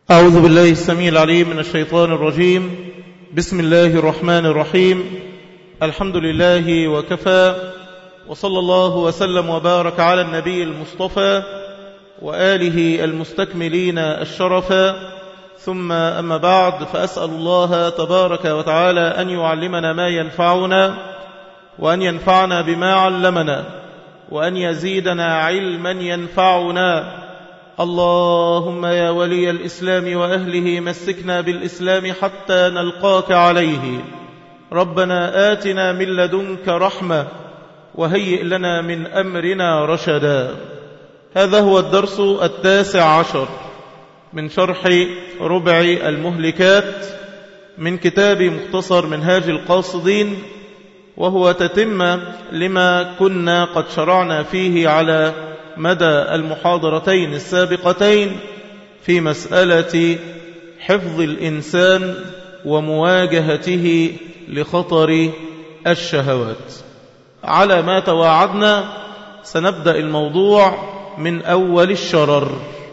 أعوذ بالله السميع العليم من الشيطان الرجيم بسم الله الرحمن الرحيم الحمد لله وكفى وصلى الله وسلم وبارك على النبي المصطفى وآله المستكملين الشرفا ثم أما بعد فأسأل الله تبارك وتعالى أن يعلمنا ما ينفعنا وأن ينفعنا بما علمنا وأن يزيدنا علما ينفعنا اللهم يا ولي الإسلام وأهله مسكنا بالإسلام حتى نلقاك عليه ربنا آتنا من لدنك رحمة وهيئ لنا من أمرنا رشدا هذا هو الدرس التاسع عشر من شرح ربع المهلكات من كتاب مختصر منهاج القاصدين وهو تتم لما كنا قد شرعنا فيه على مدى المحاضرتين السابقتين في مسألة حفظ الإنسان ومواجهته لخطر الشهوات على ما تواعدنا سنبدأ الموضوع من أول الشرر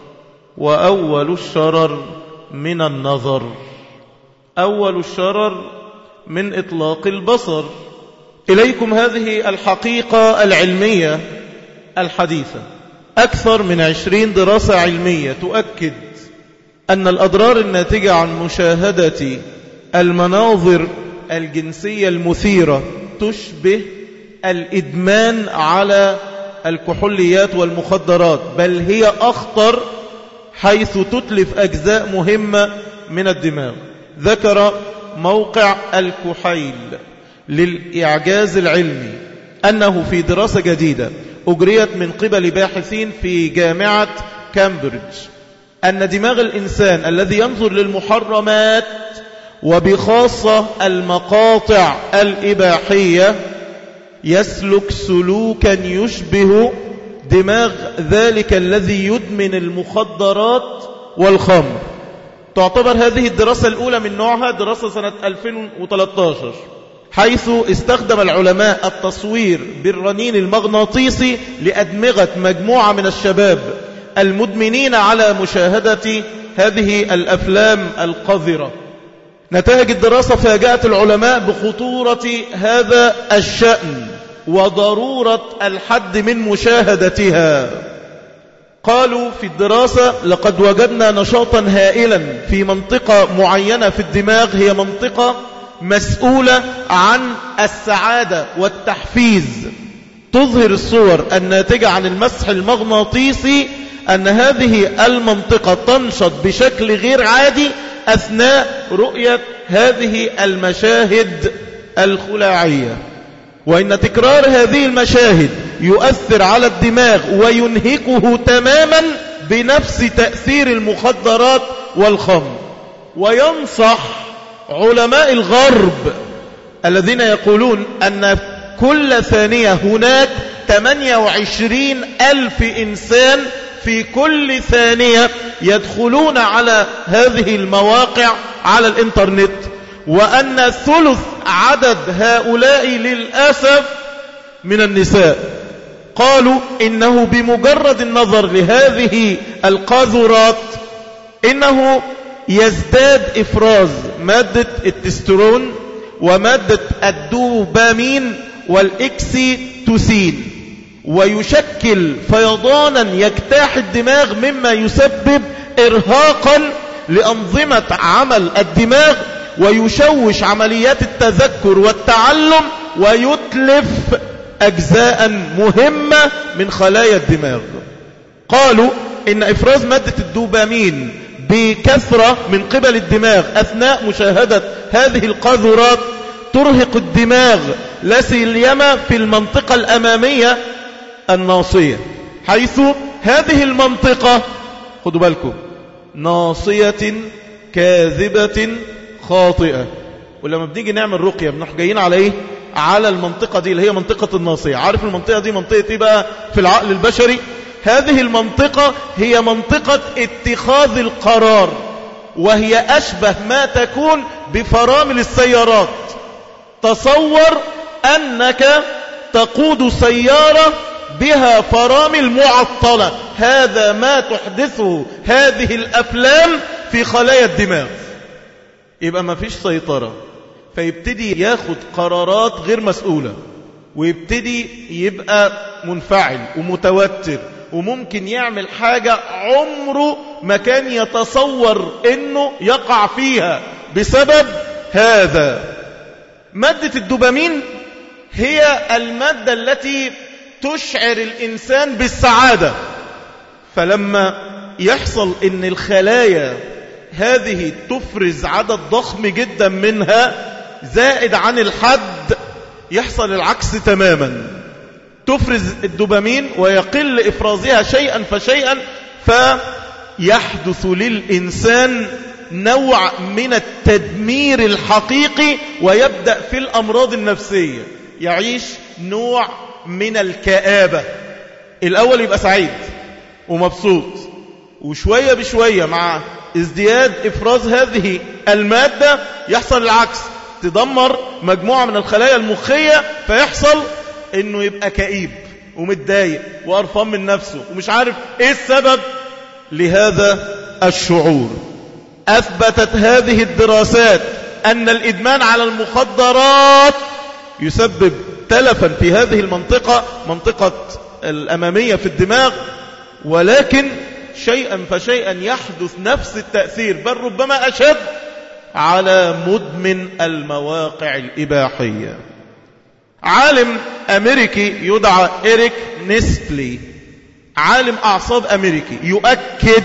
وأول الشرر من النظر أول الشرر من إطلاق البصر إليكم هذه الحقيقة العلمية الحديثة أكثر من عشرين دراسة علمية تؤكد أن الأضرار الناتجة عن مشاهدة المناظر الجنسية المثيرة تشبه الإدمان على الكحوليات والمخدرات بل هي أخطر حيث تتلف أجزاء مهمة من الدماغ ذكر موقع الكحيل للإعجاز العلمي أنه في دراسة جديدة أجريت من قبل باحثين في جامعة كامبريدج أن دماغ الإنسان الذي ينظر للمحرمات وبخاصة المقاطع الإباحية يسلك سلوكا يشبه دماغ ذلك الذي يدمن المخدرات والخمر تعتبر هذه الدراسة الأولى من نوعها دراسة سنة 2013 حيث استخدم العلماء التصوير بالرنين المغناطيسي لأدمغة مجموعة من الشباب المدمنين على مشاهدة هذه الأفلام القذرة نتائج الدراسة فاجأت العلماء بخطورة هذا الشأن وضرورة الحد من مشاهدتها قالوا في الدراسة لقد وجدنا نشاطا هائلا في منطقة معينة في الدماغ هي منطقة مسؤولة عن السعادة والتحفيز تظهر الصور الناتجة عن المسح المغناطيسي أن هذه المنطقة تنشط بشكل غير عادي أثناء رؤية هذه المشاهد الخلاعية وإن تكرار هذه المشاهد يؤثر على الدماغ وينهكه تماما بنفس تأثير المخدرات والخمر وينصح علماء الغرب الذين يقولون أن كل ثانية هناك 28 ألف إنسان في كل ثانية يدخلون على هذه المواقع على الإنترنت وأن ثلث عدد هؤلاء للأسف من النساء قالوا إنه بمجرد النظر لهذه القاذورات إنه يزداد إفراز مادة التسترون ومادة الدوبامين والإكسيتوسين ويشكل فيضانا يجتاح الدماغ مما يسبب إرهاقا لأنظمة عمل الدماغ ويشوش عمليات التذكر والتعلم ويتلف أجزاء مهمة من خلايا الدماغ قالوا إن إفراز مادة الدوبامين بكثرة من قبل الدماغ أثناء مشاهدة هذه القاذورات ترهق الدماغ لا سيما في المنطقة الأمامية الناصية حيث هذه المنطقة خدوا بالكم ناصية كاذبة خاطئة ولما بنيجي نعمل رقية بنروح جايين على ايه على المنطقة دي اللي هي منطقة الناصية عارف المنطقة دي منطقة ايه بقى في العقل البشري هذه المنطقة هي منطقة اتخاذ القرار وهي أشبه ما تكون بفرامل السيارات تصور أنك تقود سيارة بها فرامل معطلة هذا ما تحدثه هذه الأفلام في خلايا الدماغ يبقى ما فيش سيطرة فيبتدي ياخد قرارات غير مسؤولة ويبتدي يبقى منفعل ومتوتر وممكن يعمل حاجة عمره ما كان يتصور انه يقع فيها بسبب هذا مادة الدوبامين هي المادة التي تشعر الإنسان بالسعادة فلما يحصل ان الخلايا هذه تفرز عدد ضخم جدا منها زائد عن الحد يحصل العكس تماما تفرز الدوبامين ويقل إفرازها شيئا فشيئا فيحدث للإنسان نوع من التدمير الحقيقي ويبدأ في الأمراض النفسية يعيش نوع من الكآبة الأول يبقى سعيد ومبسوط وشوية بشوية مع ازدياد إفراز هذه المادة يحصل العكس تدمر مجموعة من الخلايا المخية فيحصل انه يبقى كئيب ومتضايق وقرفان من نفسه ومش عارف ايه السبب لهذا الشعور اثبتت هذه الدراسات ان الادمان على المخدرات يسبب تلفا في هذه المنطقة منطقة الامامية في الدماغ ولكن شيئا فشيئا يحدث نفس التأثير بل ربما أشد على مدمن المواقع الإباحية عالم أمريكي يدعى إريك نيسبلي عالم أعصاب أمريكي يؤكد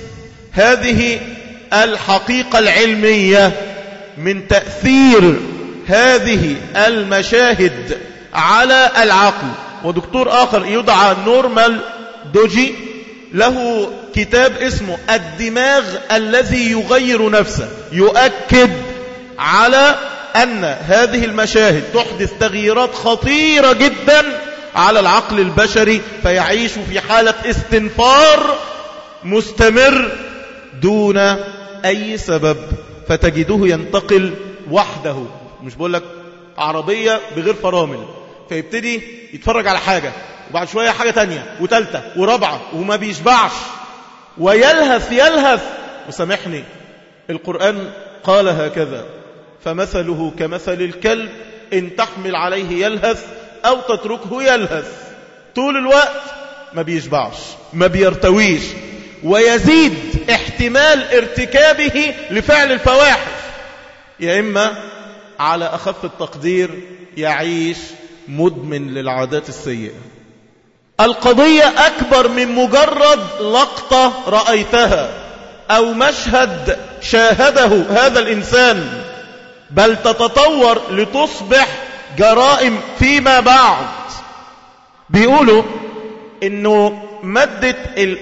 هذه الحقيقة العلمية من تأثير هذه المشاهد على العقل ودكتور آخر يدعى نورمال دوجي له كتاب اسمه الدماغ الذي يغير نفسه يؤكد على أن هذه المشاهد تحدث تغييرات خطيرة جدا على العقل البشري فيعيش في حالة استنفار مستمر دون أي سبب فتجده ينتقل وحده مش بقول لك عربية بغير فرامل فيبتدي يتفرج على حاجة وبعد شوية حاجة تانية وتالتة ورابعة وما بيشبعش ويلهث يلهث وسامحني القرآن قال هكذا فمثله كمثل الكلب إن تحمل عليه يلهث أو تتركه يلهث طول الوقت ما بيشبعش ما بيرتويش ويزيد احتمال ارتكابه لفعل الفواحش يا إما على أخف التقدير يعيش مدمن للعادات السيئة القضية أكبر من مجرد لقطة رأيتها أو مشهد شاهده هذا الإنسان بل تتطور لتصبح جرائم فيما بعد بيقولوا انه مادة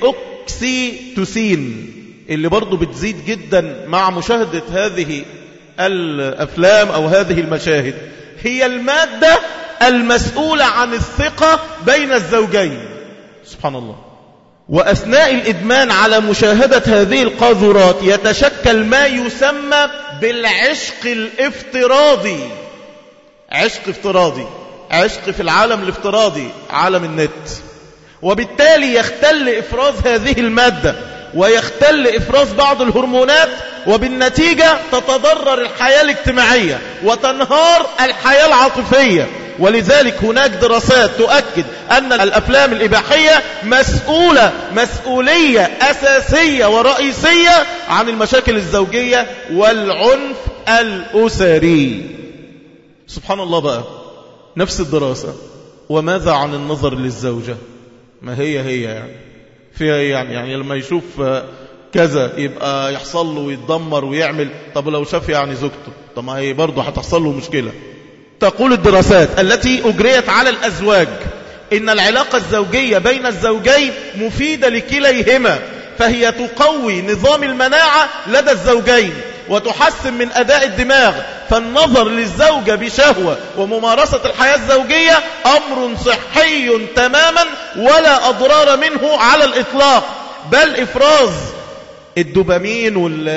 الاوكسيتوسين اللي برضو بتزيد جدا مع مشاهدة هذه الافلام او هذه المشاهد هي المادة المسؤولة عن الثقة بين الزوجين سبحان الله وأثناء الإدمان على مشاهدة هذه القاذورات يتشكل ما يسمى بالعشق الافتراضي عشق افتراضي عشق في العالم الافتراضي عالم النت وبالتالي يختل إفراز هذه المادة ويختل إفراز بعض الهرمونات وبالنتيجة تتضرر الحياة الاجتماعية وتنهار الحياة العاطفية ولذلك هناك دراسات تؤكد أن الأفلام الإباحية مسؤولة مسؤولية أساسية ورئيسية عن المشاكل الزوجية والعنف الأسري سبحان الله بقى نفس الدراسة وماذا عن النظر للزوجة ما هي هي يعني فيها يعني يعني لما يشوف كذا يبقى يحصل له ويتدمر ويعمل طب لو شاف يعني زوجته طب ما هي برضه هتحصل له مشكلة تقول الدراسات التي أجريت على الأزواج إن العلاقة الزوجية بين الزوجين مفيدة لكليهما فهي تقوي نظام المناعة لدى الزوجين وتحسن من أداء الدماغ فالنظر للزوجة بشهوة وممارسة الحياة الزوجية أمر صحي تماما ولا أضرار منه على الإطلاق بل إفراز الدوبامين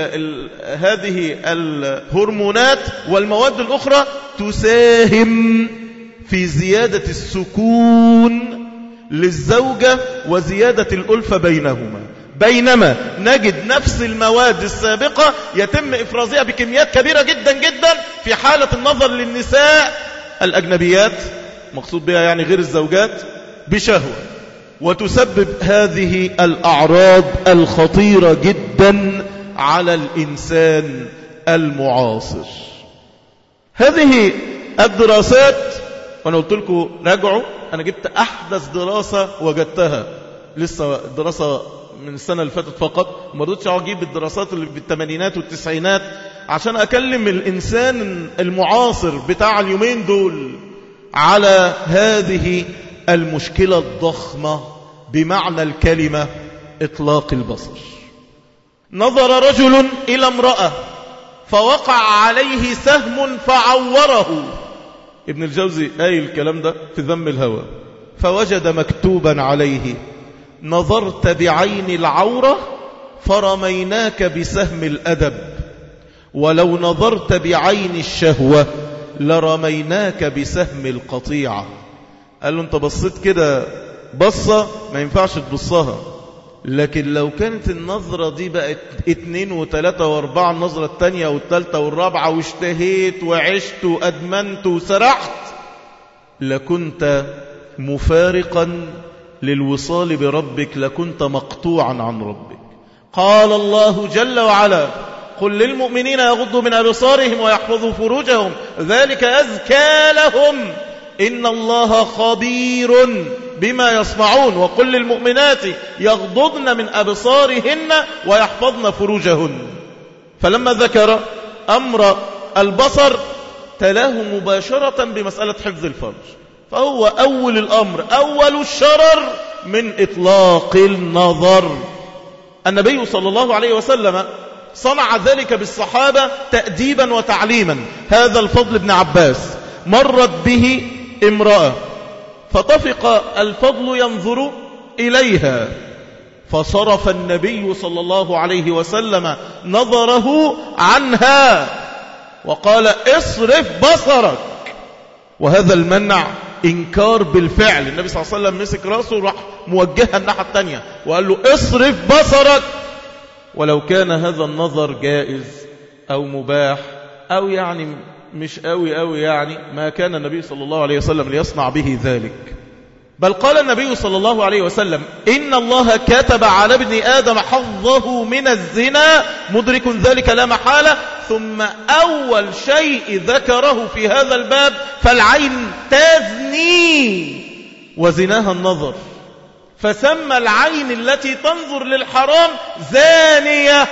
وهذه الهرمونات والمواد الأخرى تساهم في زيادة السكون للزوجة وزيادة الألفة بينهما بينما نجد نفس المواد السابقة يتم إفرازها بكميات كبيرة جدا جدا في حالة النظر للنساء الأجنبيات مقصود بها يعني غير الزوجات بشهوة وتسبب هذه الأعراض الخطيرة جدا على الإنسان المعاصر هذه الدراسات وأنا قلت لكم راجعوا أنا جبت أحدث دراسة وجدتها لسه الدراسة من السنة اللي فاتت فقط ما رضيتش أجيب الدراسات اللي بالثمانينات والتسعينات عشان أكلم الإنسان المعاصر بتاع اليومين دول على هذه المشكلة الضخمة بمعنى الكلمة إطلاق البصر نظر رجل إلى امرأة فوقع عليه سهم فعوره ابن الجوزي أي الكلام ده في ذم الهوى فوجد مكتوبا عليه نظرت بعين العورة فرميناك بسهم الأدب ولو نظرت بعين الشهوة لرميناك بسهم القطيعة قال له انت بصيت كده بصة ما ينفعش تبصها لكن لو كانت النظرة دي بقت اتنين وتلاتة واربعة النظرة التانية والتالتة والرابعة واشتهيت وعشت وأدمنت وسرحت لكنت مفارقا للوصال بربك لكنت مقطوعا عن ربك قال الله جل وعلا قل للمؤمنين يغضوا من أبصارهم ويحفظوا فروجهم ذلك أزكى لهم إن الله خبير بما يصنعون وقل للمؤمنات يغضضن من أبصارهن ويحفظن فروجهن فلما ذكر أمر البصر تلاه مباشرة بمسألة حفظ الفرج فهو أول الأمر أول الشرر من إطلاق النظر النبي صلى الله عليه وسلم صنع ذلك بالصحابة تأديبا وتعليما هذا الفضل بن عباس مرت به امرأة فطفق الفضل ينظر إليها فصرف النبي صلى الله عليه وسلم نظره عنها وقال اصرف بصرك وهذا المنع إنكار بالفعل النبي صلى الله عليه وسلم مسك رأسه وراح موجهها الناحية التانية وقال له اصرف بصرك ولو كان هذا النظر جائز أو مباح أو يعني مش قوي قوي يعني ما كان النبي صلى الله عليه وسلم ليصنع به ذلك بل قال النبي صلى الله عليه وسلم إن الله كتب على ابن آدم حظه من الزنا مدرك ذلك لا محالة ثم أول شيء ذكره في هذا الباب فالعين تزني وزناها النظر فسمى العين التي تنظر للحرام زانية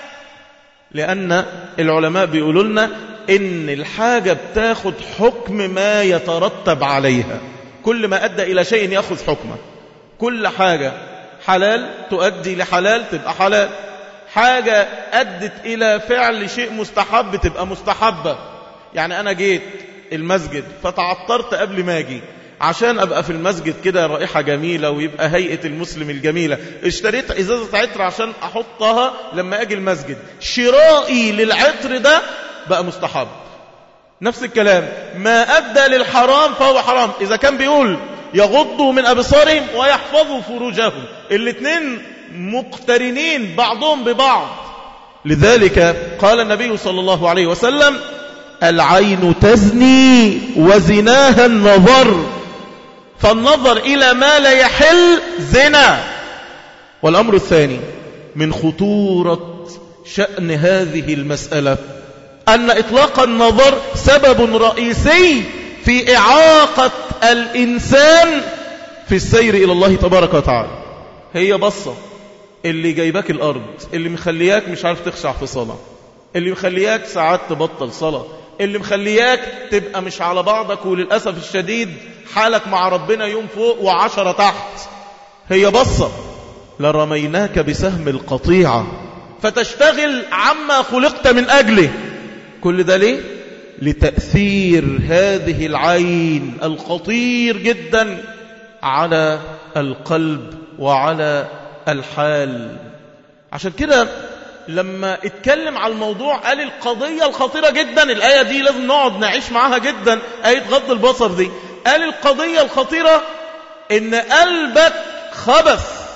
لأن العلماء بيقولوا لنا إن الحاجة بتاخد حكم ما يترتب عليها كل ما أدى إلى شيء يأخذ حكمه كل حاجة حلال تؤدي لحلال تبقى حلال حاجة أدت إلى فعل شيء مستحب تبقى مستحبة يعني أنا جيت المسجد فتعطرت قبل ما أجي عشان أبقى في المسجد كده رائحة جميلة ويبقى هيئة المسلم الجميلة اشتريت إزازة عطر عشان أحطها لما أجي المسجد شرائي للعطر ده بقى مستحب نفس الكلام ما أدى للحرام فهو حرام إذا كان بيقول يغضوا من أبصارهم ويحفظوا فروجهم الاثنين مقترنين بعضهم ببعض لذلك قال النبي صلى الله عليه وسلم العين تزني وزناها النظر فالنظر إلى ما لا يحل زنا والأمر الثاني من خطورة شأن هذه المسألة أن إطلاق النظر سبب رئيسي في إعاقة الإنسان في السير إلى الله تبارك وتعالى هي بصة اللي جايباك الأرض اللي مخلياك مش عارف تخشع في صلاة اللي مخلياك ساعات تبطل صلاة اللي مخلياك تبقى مش على بعضك وللأسف الشديد حالك مع ربنا يوم فوق وعشرة تحت هي بصة لرميناك بسهم القطيعة فتشتغل عما خلقت من أجله كل ده ليه؟ لتأثير هذه العين الخطير جدا على القلب وعلى الحال عشان كده لما اتكلم على الموضوع قال القضية الخطيرة جدا الآية دي لازم نقعد نعيش معاها جدا آية غض البصر دي قال القضية الخطيرة ان قلبك خبث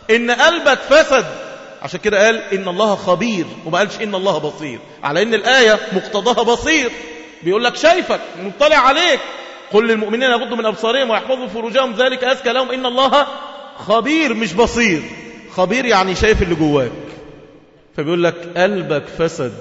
إن قلبك فسد عشان كده قال إن الله خبير وما قالش إن الله بصير على إن الآية مقتضاها بصير بيقول لك شايفك مطلع عليك قل للمؤمنين يغضوا من أبصارهم ويحفظوا فروجهم ذلك أزكى لهم إن الله خبير مش بصير خبير يعني شايف اللي جواك فبيقول لك قلبك فسد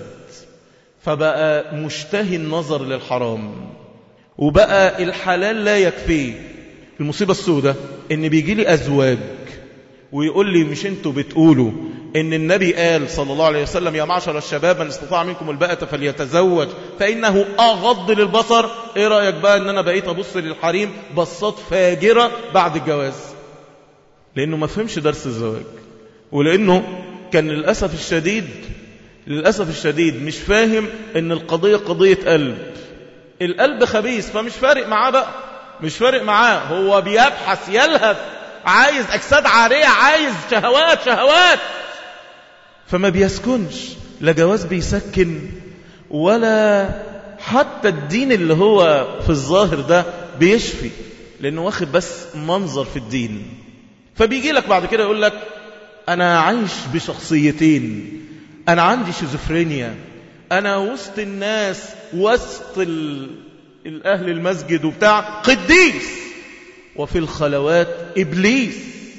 فبقى مشتهي النظر للحرام وبقى الحلال لا يكفيه المصيبة السوداء ان بيجي لي أزواج ويقول لي مش انتوا بتقولوا ان النبي قال صلى الله عليه وسلم يا معشر الشباب من استطاع منكم الباءة فليتزوج فإنه أغض للبصر ايه رأيك بقى ان انا بقيت ابص للحريم بصات فاجرة بعد الجواز لانه ما فهمش درس الزواج ولانه كان للأسف الشديد للأسف الشديد مش فاهم ان القضية قضية قلب القلب خبيث فمش فارق معاه بقى مش فارق معاه هو بيبحث يلهث عايز أجساد عارية عايز شهوات شهوات فما بيسكنش لا جواز بيسكن ولا حتى الدين اللي هو في الظاهر ده بيشفي لأنه واخد بس منظر في الدين فبيجي لك بعد كده يقول لك أنا عايش بشخصيتين أنا عندي شيزوفرينيا أنا وسط الناس وسط ال... الأهل المسجد وبتاع قديس وفي الخلوات إبليس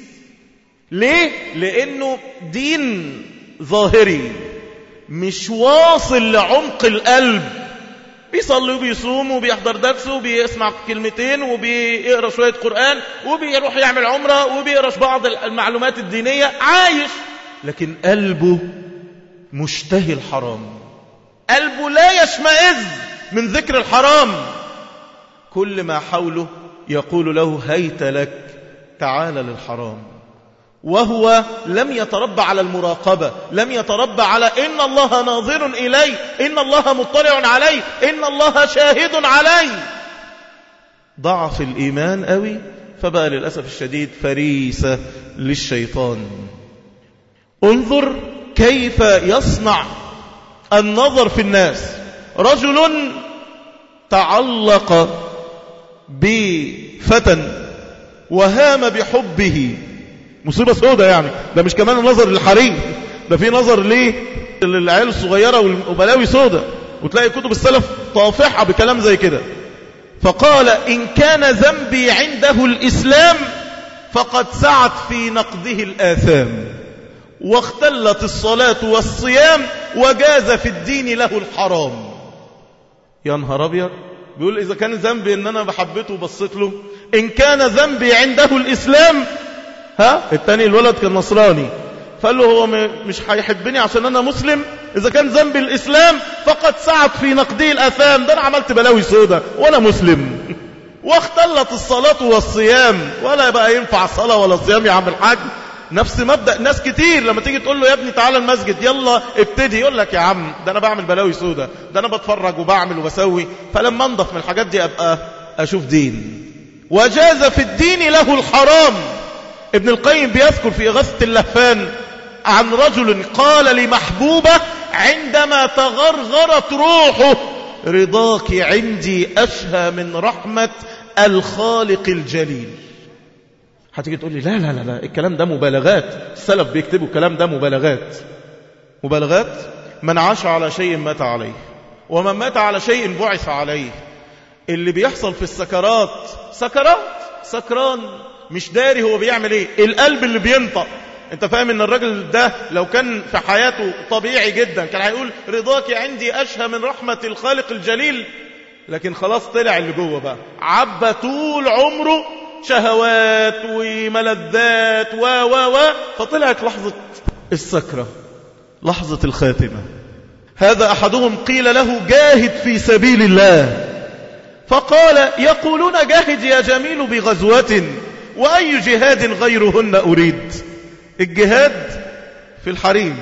ليه؟ لأنه دين ظاهري مش واصل لعمق القلب بيصلي وبيصوم وبيحضر درسه وبيسمع كلمتين وبيقرأ شوية قرآن وبيروح يعمل عمرة وبيقرأ بعض المعلومات الدينية عايش لكن قلبه مشتهي الحرام قلبه لا يشمئز من ذكر الحرام كل ما حوله يقول له هيت لك تعال للحرام وهو لم يتربى على المراقبة لم يتربى على إن الله ناظر إلي إن الله مطلع علي إن الله شاهد علي ضعف الإيمان قوي فبقى للأسف الشديد فريسة للشيطان انظر كيف يصنع النظر في الناس رجل تعلق بفتى وهام بحبه مصيبة سودة يعني ده مش كمان النظر للحريم ده في نظر ليه للعيال الصغيرة والبلاوي سودة وتلاقي كتب السلف طافحة بكلام زي كده فقال إن كان ذنبي عنده الإسلام فقد سعت في نقده الآثام واختلت الصلاة والصيام وجاز في الدين له الحرام يا نهار أبيض بيقول إذا كان ذنبي إن أنا بحبته وبصيت له إن كان ذنبي عنده الإسلام ها التاني الولد كان نصراني فقال له هو مش هيحبني عشان أنا مسلم إذا كان ذنبي الإسلام فقد سعت في نقدي الأثام ده أنا عملت بلاوي سودة وأنا مسلم واختلت الصلاة والصيام ولا بقى ينفع صلاة ولا صيام يا عم الحاج نفس مبدأ ناس كتير لما تيجي تقول له يا ابني تعالى المسجد يلا ابتدي يقول لك يا عم ده أنا بعمل بلاوي سودة ده أنا بتفرج وبعمل وبسوي فلما انضف من الحاجات دي أبقى أشوف دين وجاز في الدين له الحرام ابن القيم بيذكر في إغاثة اللهفان عن رجل قال لمحبوبة عندما تغرغرت روحه رضاك عندي أشهى من رحمة الخالق الجليل هتيجي تقول لي لا لا لا لا الكلام ده مبالغات السلف بيكتبوا الكلام ده مبالغات مبالغات من عاش على شيء مات عليه ومن مات على شيء بعث عليه اللي بيحصل في السكرات سكرات سكران مش داري هو بيعمل ايه القلب اللي بينطق انت فاهم ان الراجل ده لو كان في حياته طبيعي جدا كان هيقول رضاك عندي اشهى من رحمة الخالق الجليل لكن خلاص طلع اللي جوه بقى عبى طول عمره شهوات وملذات و و و فطلعت لحظة السكرة لحظة الخاتمة هذا أحدهم قيل له جاهد في سبيل الله فقال يقولون جاهد يا جميل بغزوة وأي جهاد غيرهن أريد الجهاد في الحريم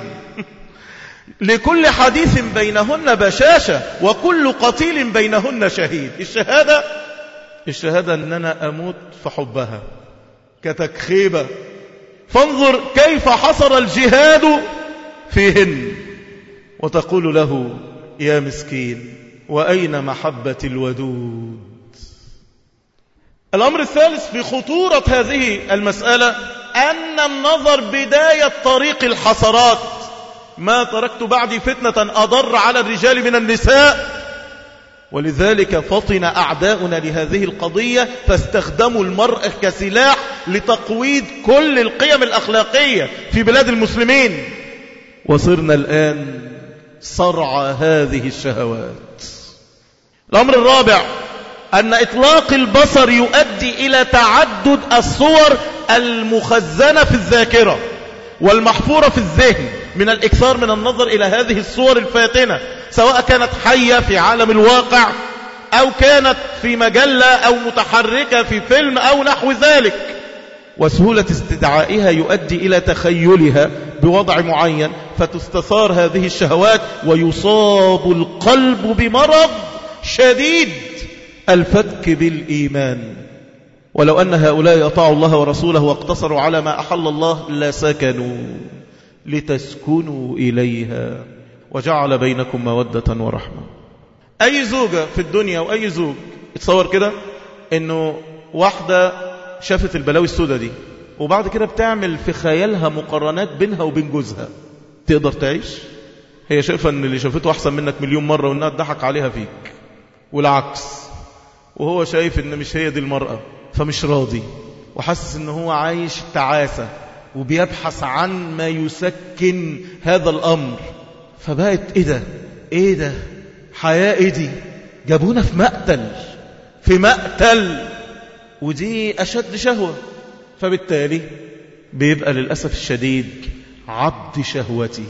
لكل حديث بينهن بشاشة وكل قتيل بينهن شهيد الشهادة الشهادة أن أنا أموت في حبها كتكخيبة فانظر كيف حصر الجهاد فيهن وتقول له يا مسكين وأين محبة الودود الأمر الثالث في خطورة هذه المسألة أن النظر بداية طريق الحسرات ما تركت بعدي فتنة أضر على الرجال من النساء ولذلك فطن أعداؤنا لهذه القضية فاستخدموا المرأة كسلاح لتقويض كل القيم الأخلاقية في بلاد المسلمين وصرنا الآن صرع هذه الشهوات الأمر الرابع أن إطلاق البصر يؤدي إلى تعدد الصور المخزنة في الذاكرة والمحفورة في الذهن من الإكثار من النظر إلى هذه الصور الفاتنة سواء كانت حية في عالم الواقع أو كانت في مجلة أو متحركة في فيلم أو نحو ذلك وسهولة استدعائها يؤدي إلى تخيلها بوضع معين فتستثار هذه الشهوات ويصاب القلب بمرض شديد الفتك بالإيمان ولو أن هؤلاء أطاعوا الله ورسوله واقتصروا على ما أحل الله لسكنوا لتسكنوا إليها وجعل بينكم مودة ورحمة أي زوجة في الدنيا وأي زوج اتصور كده أنه واحدة شافت البلاوي السودة دي وبعد كده بتعمل في خيالها مقارنات بينها وبين جوزها تقدر تعيش هي شايفة أن اللي شافته أحسن منك مليون مرة وأنها تضحك عليها فيك والعكس وهو شايف أن مش هي دي المرأة فمش راضي وحاسس أنه هو عايش تعاسة وبيبحث عن ما يسكن هذا الأمر فبقت إيه ده إيه ده حياة إيه دي جابونا في مقتل في مقتل ودي أشد شهوة فبالتالي بيبقى للأسف الشديد عبد شهوته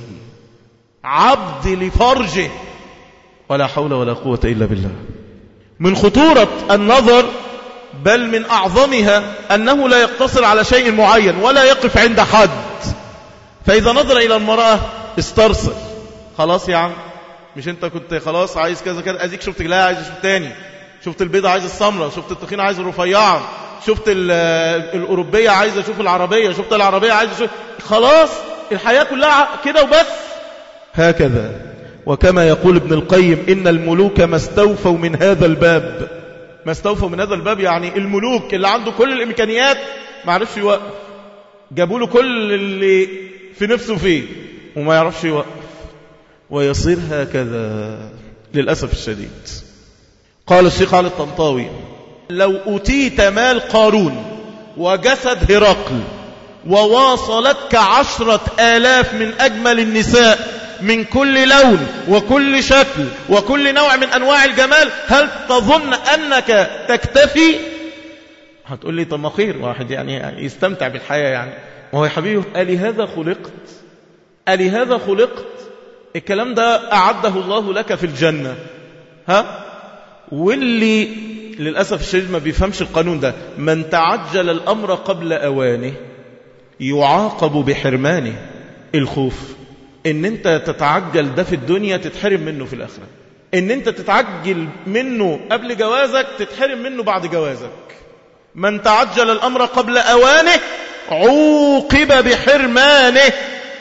عبد لفرجه ولا حول ولا قوة إلا بالله من خطورة النظر بل من أعظمها أنه لا يقتصر على شيء معين ولا يقف عند حد فإذا نظر إلى المرأة استرسل خلاص يا عم مش انت كنت خلاص عايز كذا كذا اديك شفت لا عايز اشوف تاني شفت البيضة عايز السمرة شفت التخين عايز الرفيعة شفت الأوروبية عايز أشوف العربية شفت العربية عايز أشوف خلاص الحياة كلها كده وبس هكذا وكما يقول ابن القيم إن الملوك ما استوفوا من هذا الباب ما استوفوا من هذا الباب يعني الملوك اللي عنده كل الإمكانيات ما عرفش يوقف جابوا له كل اللي في نفسه فيه وما يعرفش يوقف ويصير هكذا للأسف الشديد قال الشيخ علي الطنطاوي لو أتيت مال قارون وجسد هرقل وواصلتك عشرة آلاف من أجمل النساء من كل لون وكل شكل وكل نوع من أنواع الجمال هل تظن أنك تكتفي هتقول لي طب ما خير واحد يعني يستمتع بالحياة يعني ما هو يا حبيبي ألي هذا خلقت ألي هذا خلقت الكلام ده أعده الله لك في الجنة ها واللي للأسف الشديد ما بيفهمش القانون ده من تعجل الأمر قبل أوانه يعاقب بحرمانه الخوف ان انت تتعجل ده في الدنيا تتحرم منه في الآخرة ان انت تتعجل منه قبل جوازك تتحرم منه بعد جوازك من تعجل الأمر قبل أوانه عوقب بحرمانه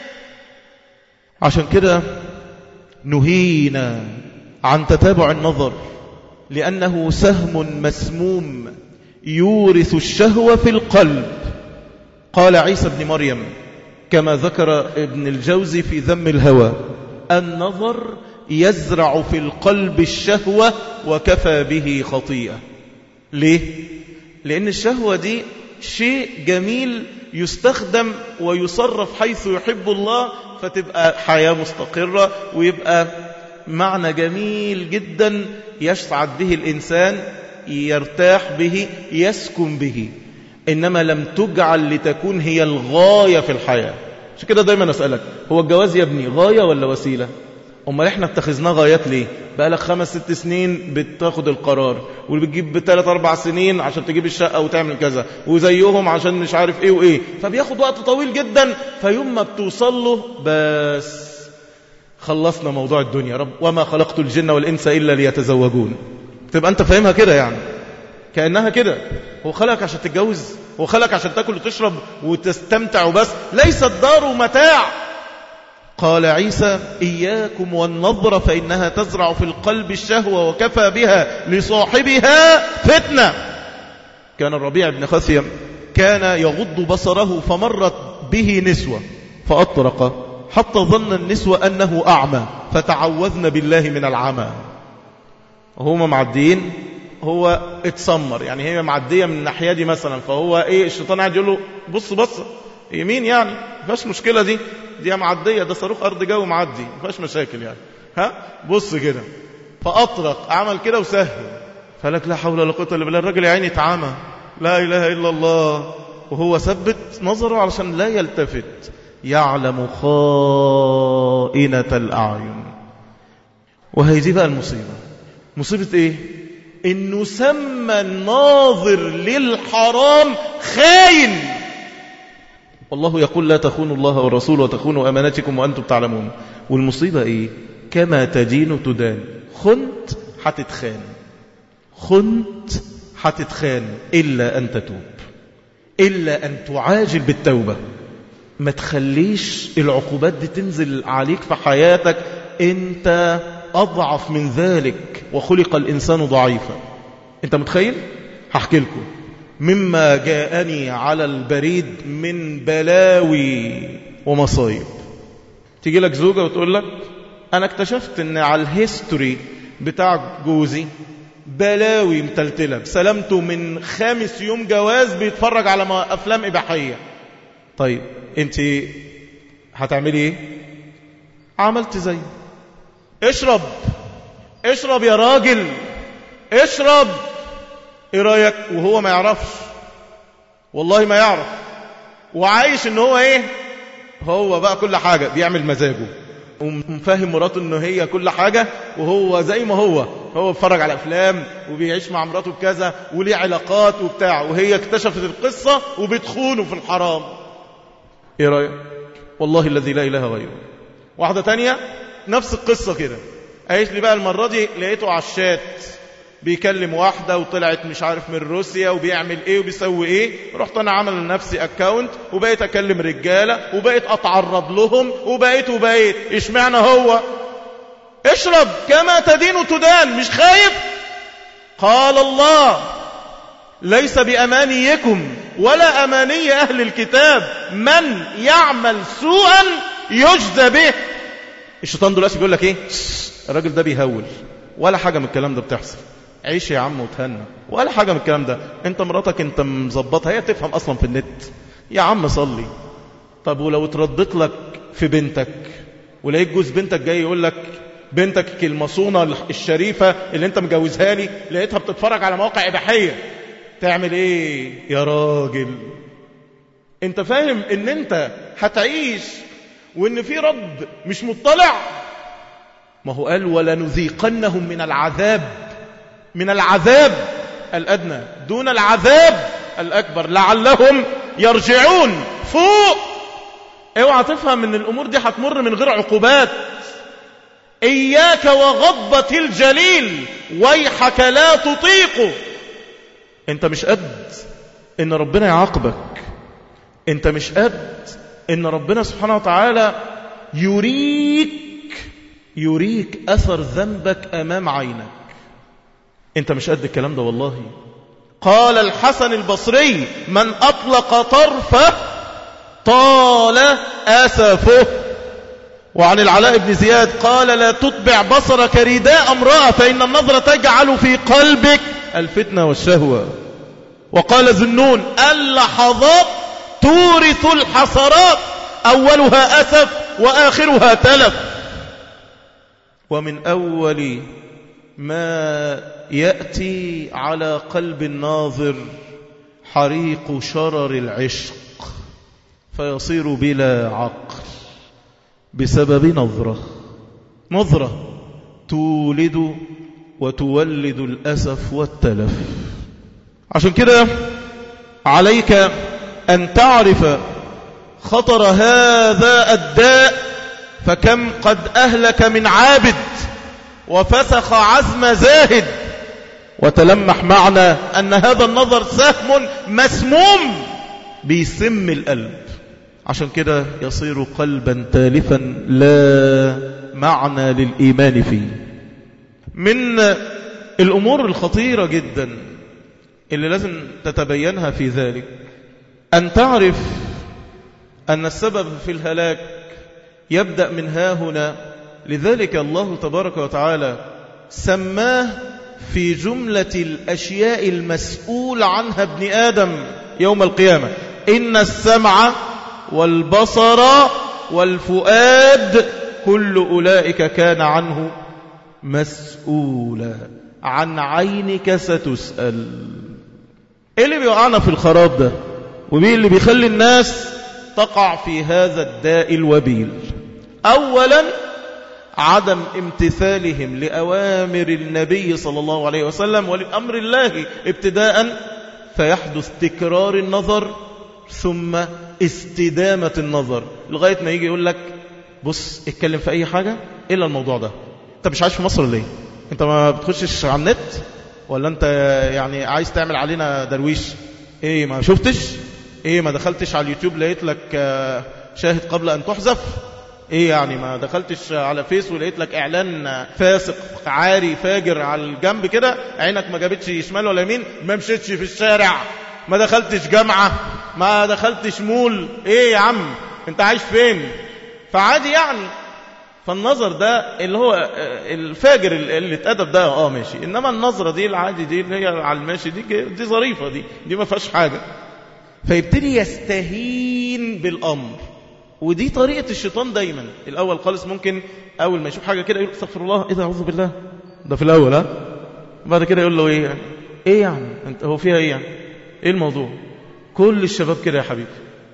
عشان كده نهينا عن تتابع النظر لأنه سهم مسموم يورث الشهوة في القلب قال عيسى بن مريم كما ذكر ابن الجوزي في ذم الهوى النظر يزرع في القلب الشهوة وكفى به خطيئة ليه؟ لأن الشهوة دي شيء جميل يستخدم ويصرف حيث يحب الله فتبقى حياة مستقرة ويبقى معنى جميل جدا يسعد به الإنسان يرتاح به يسكن به إنما لم تجعل لتكون هي الغاية في الحياة عشان كده دايما أسألك هو الجواز يا ابني غاية ولا وسيلة أمال إحنا اتخذناه غايات ليه بقى لك خمس ست سنين بتاخد القرار واللي بتجيب بثلاث أربع سنين عشان تجيب الشقة وتعمل كذا وزيهم عشان مش عارف إيه وإيه فبياخد وقت طويل جدا فيوم ما بتوصل له بس خلصنا موضوع الدنيا رب وما خلقت الجن والإنس إلا ليتزوجون تبقى أنت فاهمها كده يعني كأنها كده هو خلقك عشان تتجوز هو خلقك عشان تاكل وتشرب وتستمتع وبس ليس الدار متاع قال عيسى إياكم والنظر فإنها تزرع في القلب الشهوة وكفى بها لصاحبها فتنة كان الربيع بن خثيم كان يغض بصره فمرت به نسوة فأطرق حتى ظن النسوة أنه أعمى فتعوذن بالله من العمى هما معديين هو اتسمر يعني هي معدية من الناحية دي مثلا فهو ايه الشيطان قاعد يقول له بص بص يمين يعني ما فيهاش مشكلة دي دي معدية ده صاروخ أرض جو معدي ما فيهاش مشاكل يعني ها بص كده فأطرق عمل كده وسهل فلك لا حول ولا قوة إلا بالله الراجل يا عيني اتعمى لا إله إلا الله وهو ثبت نظره علشان لا يلتفت يعلم خائنة الأعين وهي دي بقى المصيبة مصيبة إيه إنه سمى الناظر للحرام خاين والله يقول لا تخونوا الله والرسول وتخونوا أماناتكم وأنتم تعلمون والمصيبة إيه كما تدين تدان خنت هتتخان خنت هتتخان إلا أن تتوب إلا أن تعاجل بالتوبة ما تخليش العقوبات دي تنزل عليك في حياتك أنت أضعف من ذلك وخلق الإنسان ضعيفا أنت متخيل؟ هحكي لكم مما جاءني على البريد من بلاوي ومصايب تيجي لك زوجة وتقول لك أنا اكتشفت أن على الهيستوري بتاع جوزي بلاوي متلتلة سلامته من خامس يوم جواز بيتفرج على أفلام إباحية طيب أنت هتعملي إيه عملت زي اشرب اشرب يا راجل اشرب ايه رايك وهو ما يعرفش والله ما يعرف وعايش ان هو ايه هو بقى كل حاجة بيعمل مزاجه ومفهم مراته انه هي كل حاجة وهو زي ما هو هو بيتفرج على افلام وبيعيش مع مراته بكذا وليه علاقات وبتاع وهي اكتشفت القصة وبتخونه في الحرام ايه رأيك والله الذي لا اله غيره واحدة تانية نفس القصة كده قالت لي بقى المرة دي لقيته على الشات بيكلم واحدة وطلعت مش عارف من روسيا وبيعمل ايه وبيسوي ايه رحت انا عمل لنفسي اكاونت وبقيت اكلم رجالة وبقيت اتعرض لهم وبقيت وبقيت اشمعنى هو اشرب كما تدين تدان مش خايف قال الله ليس بأمانيكم ولا أماني أهل الكتاب من يعمل سوءا يجزى به الشيطان دلوقتي بيقول لك ايه الراجل ده بيهول ولا حاجة من الكلام ده بتحصل عيش يا عم وتهنى ولا حاجة من الكلام ده انت مراتك انت مظبطها هي تفهم اصلا في النت يا عم صلي طب ولو اتردت لك في بنتك ولقيت جوز بنتك جاي يقول لك بنتك المصونة الشريفة اللي انت مجوزها لي لقيتها بتتفرج على مواقع اباحية تعمل ايه يا راجل انت فاهم ان انت هتعيش وان في رب مش مطلع ما هو قال ولنذيقنهم من العذاب من العذاب الأدنى دون العذاب الأكبر لعلهم يرجعون فوق اوعى تفهم ان الامور دي هتمر من غير عقوبات اياك وغضبة الجليل ويحك لا تطيقه انت مش قد ان ربنا يعاقبك انت مش قد ان ربنا سبحانه وتعالى يريك يريك اثر ذنبك امام عينك انت مش قد الكلام ده والله قال الحسن البصري من اطلق طرفه طال اسفه وعن العلاء بن زياد قال لا تتبع بصرك رداء امرأة فإن النظرة تجعل في قلبك الفتنة والشهوة وقال ذنون اللحظات تورث الحسرات أولها أسف وآخرها تلف ومن أول ما يأتي على قلب الناظر حريق شرر العشق فيصير بلا عقل بسبب نظرة نظرة تولد وتولد الأسف والتلف عشان كده عليك أن تعرف خطر هذا الداء فكم قد أهلك من عابد وفسخ عزم زاهد وتلمح معنا أن هذا النظر سهم مسموم بيسم القلب عشان كده يصير قلبا تالفا لا معنى للإيمان فيه من الأمور الخطيرة جدا اللي لازم تتبينها في ذلك أن تعرف أن السبب في الهلاك يبدأ من ها هنا لذلك الله تبارك وتعالى سماه في جملة الأشياء المسؤول عنها ابن آدم يوم القيامة إن السمع والبصر والفؤاد كل أولئك كان عنه مسؤولا عن عينك ستسأل ايه اللي بيوقعنا في الخراب ده ومين اللي بيخلي الناس تقع في هذا الداء الوبيل اولا عدم امتثالهم لأوامر النبي صلى الله عليه وسلم ولأمر الله ابتداء فيحدث تكرار النظر ثم استدامة النظر لغاية ما يجي يقول لك بص اتكلم في أي حاجة إلا الموضوع ده انت مش عايش في مصر ليه انت ما بتخشش على النت ولا انت يعني عايز تعمل علينا درويش ايه ما شفتش ايه ما دخلتش على اليوتيوب لقيت لك شاهد قبل ان تحذف ايه يعني ما دخلتش على فيس ولقيت لك اعلان فاسق عاري فاجر على الجنب كده عينك ما جابتش شمال ولا يمين ما مشيتش في الشارع ما دخلتش جامعة ما دخلتش مول ايه يا عم انت عايش فين فعادي يعني فالنظر ده اللي هو الفاجر اللي اتأدب ده اه ماشي انما النظرة دي العادي دي اللي هي على الماشي دي دي ظريفة دي دي ما فيهاش حاجة فيبتدي يستهين بالامر ودي طريقة الشيطان دايما الأول خالص ممكن أول ما يشوف حاجة كده يقول استغفر الله إيه ده أعوذ بالله ده في الأول ها بعد كده يقول له إيه يعني إيه يعني أنت هو فيها إيه يعني إيه الموضوع كل الشباب كده يا حبيبي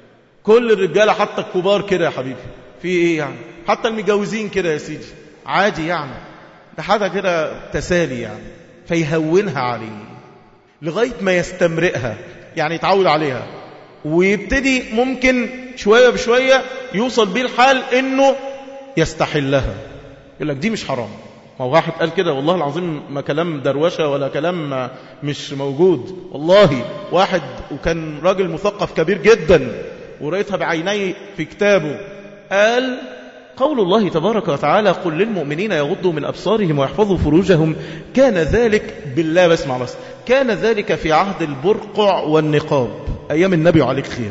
كل الرجالة حتى الكبار كده يا حبيبي في إيه يعني حتى المتجوزين كده يا سيدي عادي يعني ده حاجة كده تسالي يعني فيهونها عليه لغاية ما يستمرئها يعني يتعود عليها ويبتدي ممكن شوية بشوية يوصل بيه الحال انه يستحلها يقول لك دي مش حرام ما هو واحد قال كده والله العظيم ما كلام دروشة ولا كلام مش موجود والله واحد وكان راجل مثقف كبير جدا ورأيتها بعيني في كتابه قال قول الله تبارك وتعالى قل للمؤمنين يغضوا من أبصارهم ويحفظوا فروجهم كان ذلك بالله بسمع بس كان ذلك في عهد البرقع والنقاب أيام النبي عليك خير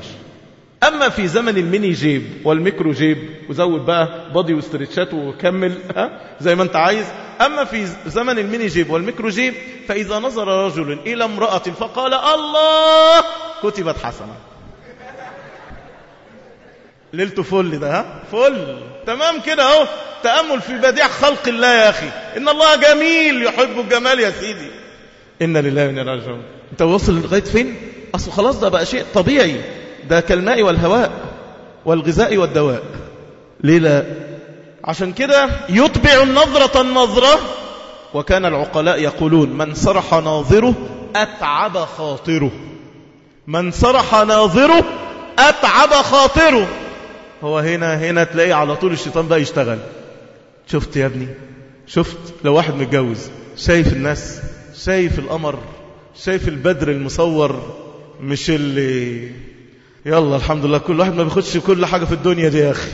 أما في زمن الميني جيب والميكرو جيب وزود بقى بادي وستريتشات وكمل ها زي ما انت عايز أما في زمن الميني جيب والميكرو جيب فإذا نظر رجل إلى امرأة فقال الله كتبت حسنة ليلته فل ده ها فل تمام كده اهو تأمل في بديع خلق الله يا أخي إن الله جميل يحب الجمال يا سيدي إن لله وإنا راجعون أنت واصل لغاية فين أصل خلاص ده بقى شيء طبيعي ده كالماء والهواء والغذاء والدواء ليه لا عشان كده يتبع النظرة النظرة وكان العقلاء يقولون من صرح ناظره أتعب خاطره من صرح ناظره أتعب خاطره هو هنا هنا تلاقي على طول الشيطان بقى يشتغل شفت يا ابني شفت لو واحد متجوز شايف الناس شايف القمر شايف البدر المصور مش اللي يلا الحمد لله كل واحد ما بياخدش كل حاجة في الدنيا دي يا أخي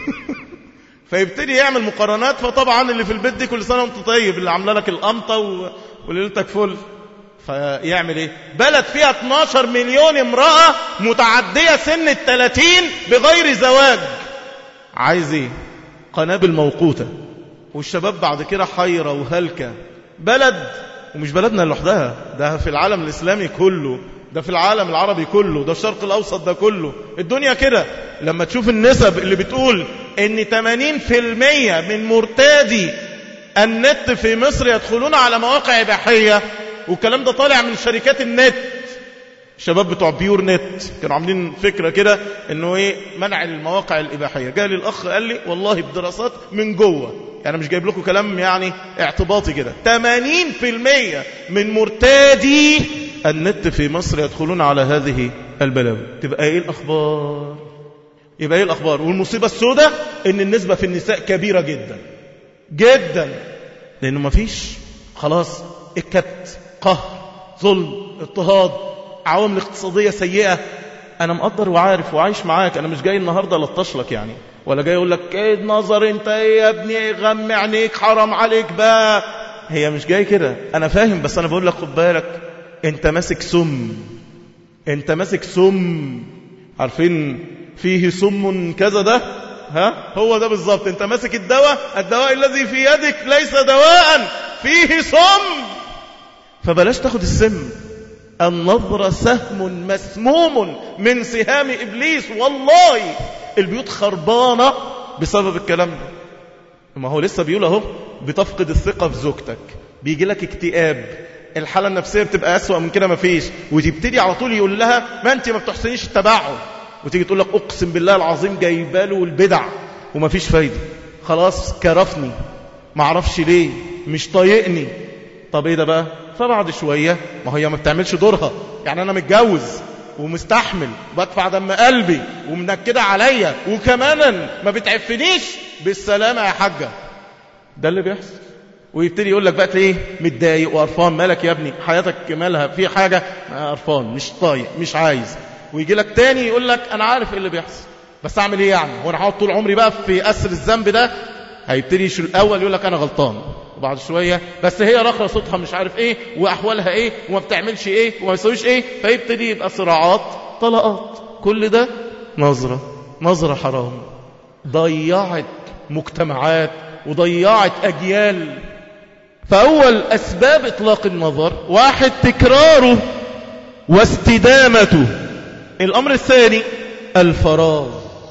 فيبتدي يعمل مقارنات فطبعا اللي في البيت دي كل سنة وانت طيب اللي عامله لك القمطة و... وليلتك فل فيعمل ايه بلد فيها 12 مليون امرأة متعدية سن الثلاثين بغير زواج عايز ايه قنابل موقوتة والشباب بعد كده حيرة وهلكة بلد ومش بلدنا لوحدها ده في العالم الإسلامي كله ده في العالم العربي كله ده الشرق الأوسط ده كله الدنيا كده لما تشوف النسب اللي بتقول ان 80% من مرتادي النت في مصر يدخلون على مواقع إباحية والكلام ده طالع من شركات النت الشباب بتوع بيور نت كانوا عاملين فكرة كده انه ايه منع المواقع الإباحية جاء لي الأخ قال لي والله بدراسات من جوه يعني مش جايب لكم كلام يعني اعتباطي كده 80% من مرتادي النت في مصر يدخلون على هذه البلاوي تبقى ايه الأخبار يبقى ايه الأخبار والمصيبة السوداء ان النسبة في النساء كبيرة جدا جدا لأنه ما فيش خلاص الكبت قهر ظلم اضطهاد عوامل اقتصادية سيئة أنا مقدر وعارف وعايش معاك أنا مش جاي النهاردة لطش لك يعني ولا جاي أقول لك ايه نظر انت ايه يا ابني غم عينيك حرام عليك بقى هي مش جاي كده أنا فاهم بس أنا بقول لك خد بالك انت ماسك سم انت ماسك سم عارفين فيه سم كذا ده ها هو ده بالظبط انت ماسك الدواء الدواء الذي في يدك ليس دواء فيه سم فبلاش تاخد السم النظرة سهم مسموم من سهام إبليس والله البيوت خربانة بسبب الكلام ده ما هو لسه بيقول اهو بتفقد الثقة في زوجتك بيجي لك اكتئاب الحالة النفسية بتبقى أسوأ من كده ما فيش وتبتدي على طول يقول لها ما أنت ما بتحسنيش التباعد وتيجي تقول لك أقسم بالله العظيم جايباله البدع وما فيش فايدة خلاص كرفني ما اعرفش ليه مش طايقني طب ايه ده بقى فبعد شوية ما هي ما بتعملش دورها يعني أنا متجوز ومستحمل بدفع دم قلبي ومنكدة عليا وكمان ما بتعفنيش بالسلامة يا حاجة ده اللي بيحصل ويبتدي يقول لك بقى ايه متضايق وقرفان مالك يا ابني حياتك مالها في حاجة قرفان مش طايق مش عايز ويجي لك تاني يقول لك انا عارف ايه اللي بيحصل بس اعمل ايه يعني هو انا هقعد طول عمري بقى في اسر الذنب ده هيبتدي الاول يقول لك انا غلطان وبعد شوية بس هي رخرة صوتها مش عارف ايه واحوالها ايه وما بتعملش ايه وما بيسويش ايه فيبتدي يبقى صراعات طلقات كل ده نظرة نظرة حرام ضيعت مجتمعات وضيعت اجيال فاول اسباب اطلاق النظر واحد تكراره واستدامته الامر الثاني الفراغ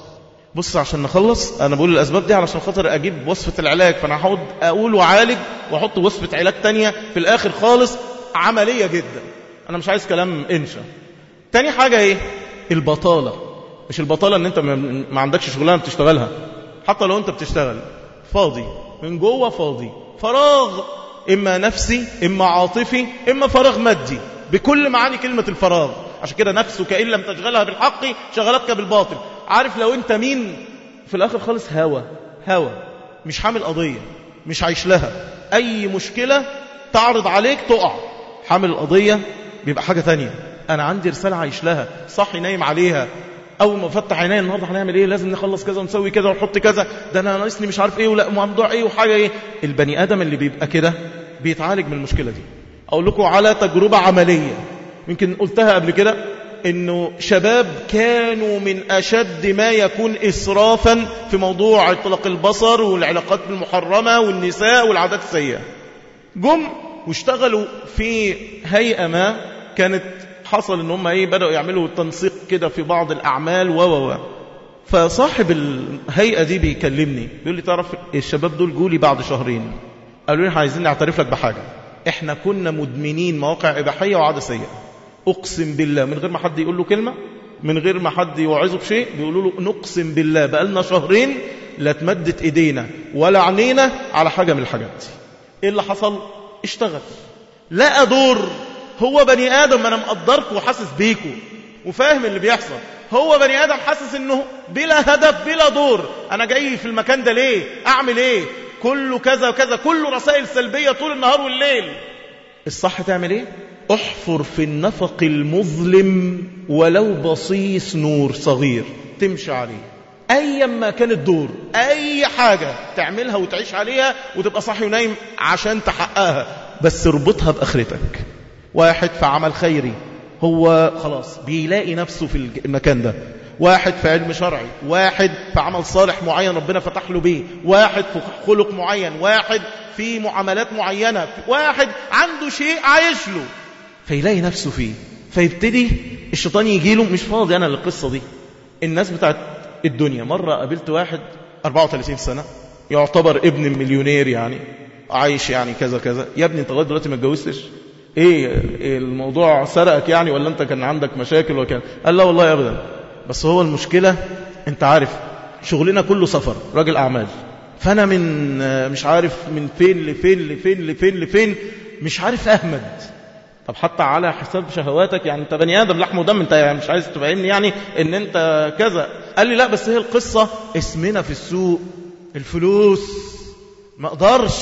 بص عشان نخلص انا بقول الاسباب دي علشان خاطر اجيب وصفة العلاج فانا هقعد اقول وعالج واحط وصفة علاج تانية في الاخر خالص عملية جدا انا مش عايز كلام انشا تاني حاجة ايه البطالة مش البطالة ان انت ما عندكش شغلانة بتشتغلها حتى لو انت بتشتغل فاضي من جوه فاضي فراغ اما نفسي اما عاطفي اما فراغ مادي بكل معاني كلمة الفراغ عشان كده نفسك إن لم تشغلها بالحق شغلتك بالباطل عارف لو انت مين في الاخر خالص هوا هوا مش حامل قضية مش عايش لها اي مشكلة تعرض عليك تقع حامل القضية بيبقى حاجة تانية انا عندي رسالة عايش لها صحي نايم عليها اول ما فتح عيني النهارده هنعمل ايه لازم نخلص كذا ونسوي كذا ونحط كذا ده انا ناقصني مش عارف ايه ولا موضوع ايه وحاجه ايه البني ادم اللي بيبقى كده بيتعالج من المشكله دي اقول لكم على تجربه عمليه يمكن قلتها قبل كده انه شباب كانوا من اشد ما يكون اسرافا في موضوع اطلاق البصر والعلاقات المحرمه والنساء والعادات السيئه جم واشتغلوا في هيئه ما كانت حصل ان هم ايه بداوا يعملوا تنسيق كده في بعض الاعمال و و فصاحب الهيئه دي بيكلمني بيقول لي تعرف الشباب دول جولي بعد شهرين قالوا لي عايزين نعترف لك بحاجه احنا كنا مدمنين مواقع اباحيه وعاده سيئه اقسم بالله من غير ما حد يقول له كلمه من غير ما حد يوعظه بشيء بيقولوا له نقسم بالله بقالنا شهرين لا تمدت ايدينا ولا عينينا على حاجه من الحاجات دي ايه اللي حصل اشتغل لقى دور هو بني آدم أنا مقدرك وحاسس بيكو وفاهم اللي بيحصل هو بني آدم حاسس أنه بلا هدف بلا دور أنا جاي في المكان ده ليه أعمل إيه كله كذا وكذا كله رسائل سلبية طول النهار والليل الصح تعمل إيه احفر في النفق المظلم ولو بصيص نور صغير تمشي عليه أيا ما كان الدور أي حاجة تعملها وتعيش عليها وتبقى صاحي ونايم عشان تحققها بس اربطها بآخرتك واحد في عمل خيري هو خلاص بيلاقي نفسه في المكان ده واحد في علم شرعي واحد في عمل صالح معين ربنا فتح له بيه واحد في خلق معين واحد في معاملات معينة واحد عنده شيء عايش له فيلاقي نفسه فيه فيبتدي الشيطان يجي له مش فاضي أنا للقصة دي الناس بتاعت الدنيا مرة قابلت واحد 34 سنة يعتبر ابن مليونير يعني عايش يعني كذا كذا يا ابني انت لغايه دلوقتي ما اتجوزتش ايه الموضوع سرقك يعني ولا انت كان عندك مشاكل وكان قال لا والله ابدا بس هو المشكلة انت عارف شغلنا كله سفر راجل اعمال فانا من مش عارف من فين لفين لفين لفين لفين مش عارف احمد طب حتى على حساب شهواتك يعني انت بني ادم لحم ودم انت يعني مش عايز تفهمني يعني ان انت كذا قال لي لا بس هي القصة اسمنا في السوق الفلوس ما اقدرش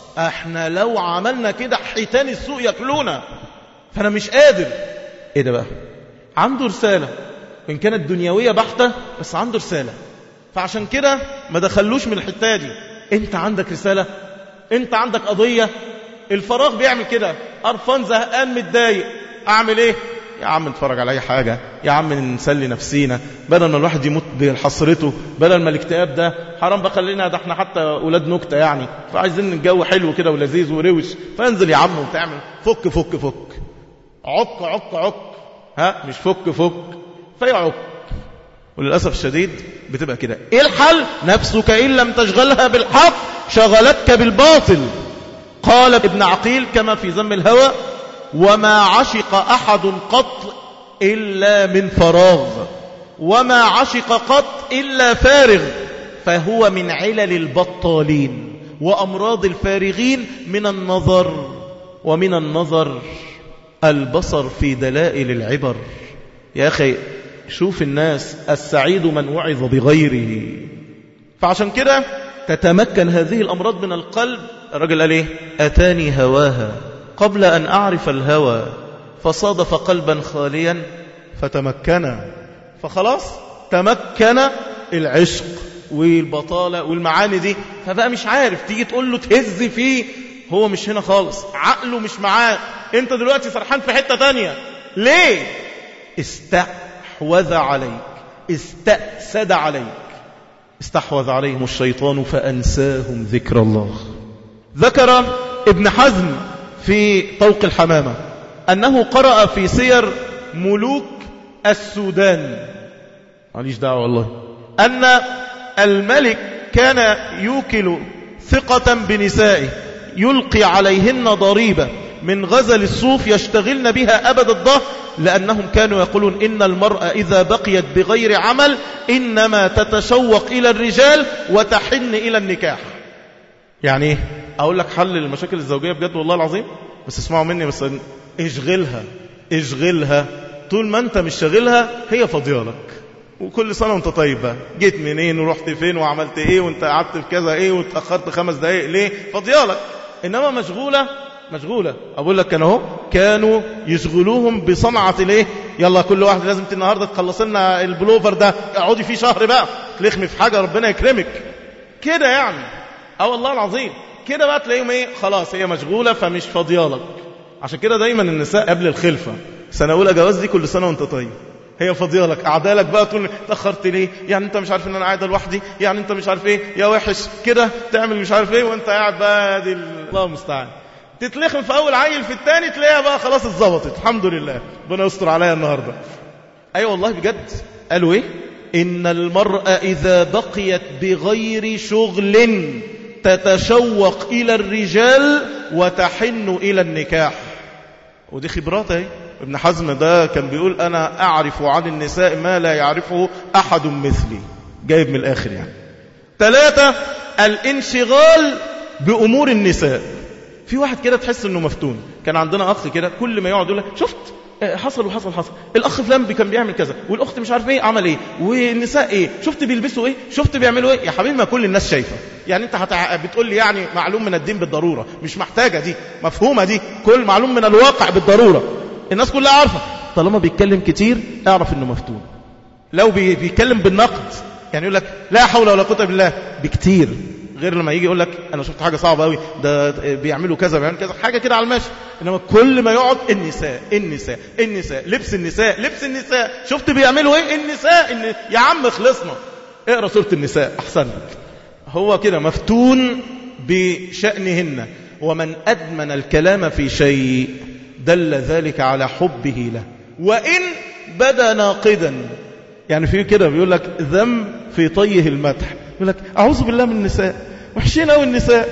احنا لو عملنا كده حيتان السوق ياكلونا فانا مش قادر ايه ده بقى عنده رسالة ان كانت دنيوية بحتة بس عنده رسالة فعشان كده ما دخلوش من الحتة دي انت عندك رسالة انت عندك قضية الفراغ بيعمل كده قرفان زهقان متضايق اعمل ايه يا عم نتفرج على أي حاجة يا عم نسلي نفسينا بدل ما الواحد يموت بحسرته بدل ما الاكتئاب ده حرام بقى خلينا ده احنا حتى أولاد نكتة يعني فعايزين الجو حلو كده ولذيذ وروش فانزل يا عم وتعمل فك فك فك عك عك عك ها مش فك فك فيعك وللأسف الشديد بتبقى كده ايه الحل نفسك إن لم تشغلها بالحق شغلتك بالباطل قال ابن عقيل كما في ذم الهوى وما عشق أحد قط إلا من فراغ وما عشق قط إلا فارغ فهو من علل البطالين وأمراض الفارغين من النظر ومن النظر البصر في دلائل العبر يا أخي شوف الناس السعيد من وعظ بغيره فعشان كده تتمكن هذه الأمراض من القلب الرجل قال ايه أتاني هواها قبل أن أعرف الهوى فصادف قلبا خاليا فتمكن فخلاص تمكن العشق والبطالة والمعاني دي فبقى مش عارف تيجي تقول له تهز فيه هو مش هنا خالص عقله مش معاه انت دلوقتي سرحان في حتة تانية ليه استحوذ عليك استأسد عليك استحوذ عليهم الشيطان فأنساهم ذكر الله ذكر ابن حزم في طوق الحمامة أنه قرأ في سير ملوك السودان معليش دعوة والله أن الملك كان يوكل ثقة بنسائه يلقي عليهن ضريبة من غزل الصوف يشتغلن بها أبد الظهر لأنهم كانوا يقولون إن المرأة إذا بقيت بغير عمل إنما تتشوق إلى الرجال وتحن إلى النكاح يعني ايه أقول لك حل المشاكل الزوجية بجد والله العظيم بس اسمعوا مني بس اشغلها اشغلها طول ما انت مش شاغلها هي فضيالك وكل سنة وانت طيب بقى جيت منين ورحت فين وعملت ايه وانت قعدت في كذا ايه واتأخرت خمس دقايق ليه فضيالك انما مشغولة مشغولة أقول لك كانوا اهو كانوا يشغلوهم بصنعة الايه يلا كل واحد لازم النهاردة تخلص لنا البلوفر ده اقعدي فيه شهر بقى تلخمي في حاجة ربنا يكرمك كده يعني اه والله العظيم كده بقى تلاقيهم ايه خلاص هي مشغولة فمش فاضيالك عشان كده دايما النساء قبل الخلفة سنة أولى جواز دي كل سنة وانت طيب هي فضيالك أعدالك بقى تقول تأخرت ليه يعني انت مش عارف ان انا قاعدة لوحدي يعني انت مش عارف ايه يا وحش كده تعمل مش عارف ايه وانت قاعد بقى دي الله المستعان تتلخم في أول عيل في الثاني تلاقيها بقى خلاص اتظبطت الحمد لله ربنا يستر عليا النهاردة أيوة والله بجد قالوا إيه إن المرأة إذا بقيت بغير شغل تتشوق إلى الرجال وتحن إلى النكاح ودي خبرات اهي ابن حزم ده كان بيقول أنا أعرف عن النساء ما لا يعرفه أحد مثلي جايب من الآخر يعني ثلاثة الانشغال بأمور النساء في واحد كده تحس انه مفتون كان عندنا اخ كده كل ما يقعد يقول لك شفت حصل وحصل حصل الاخ فلان كان بيعمل كذا والاخت مش عارف ايه عمل ايه والنساء ايه شفت بيلبسوا ايه شفت بيعملوا ايه يا حبيبي ما كل الناس شايفه يعني انت هتع... بتقول لي يعني معلوم من الدين بالضروره مش محتاجه دي مفهومه دي كل معلوم من الواقع بالضروره الناس كلها عارفه طالما بيتكلم كتير اعرف انه مفتون لو بي... بيتكلم بالنقد يعني يقول لك لا حول ولا قوه بالله بكتير غير لما يجي يقول لك انا شفت حاجه صعبه قوي ده بيعملوا كذا بيعملوا كذا حاجه كده على الماشي انما كل ما يقعد النساء النساء النساء لبس النساء لبس النساء شفت بيعملوا ايه النساء إن... يا عم خلصنا اقرا سوره النساء احسن لك هو كده مفتون بشأنهن ومن أدمن الكلام في شيء دل ذلك على حبه له وإن بدا ناقدا يعني في كده بيقول لك ذم في طيه المدح يقول لك أعوذ بالله من النساء وحشين قوي النساء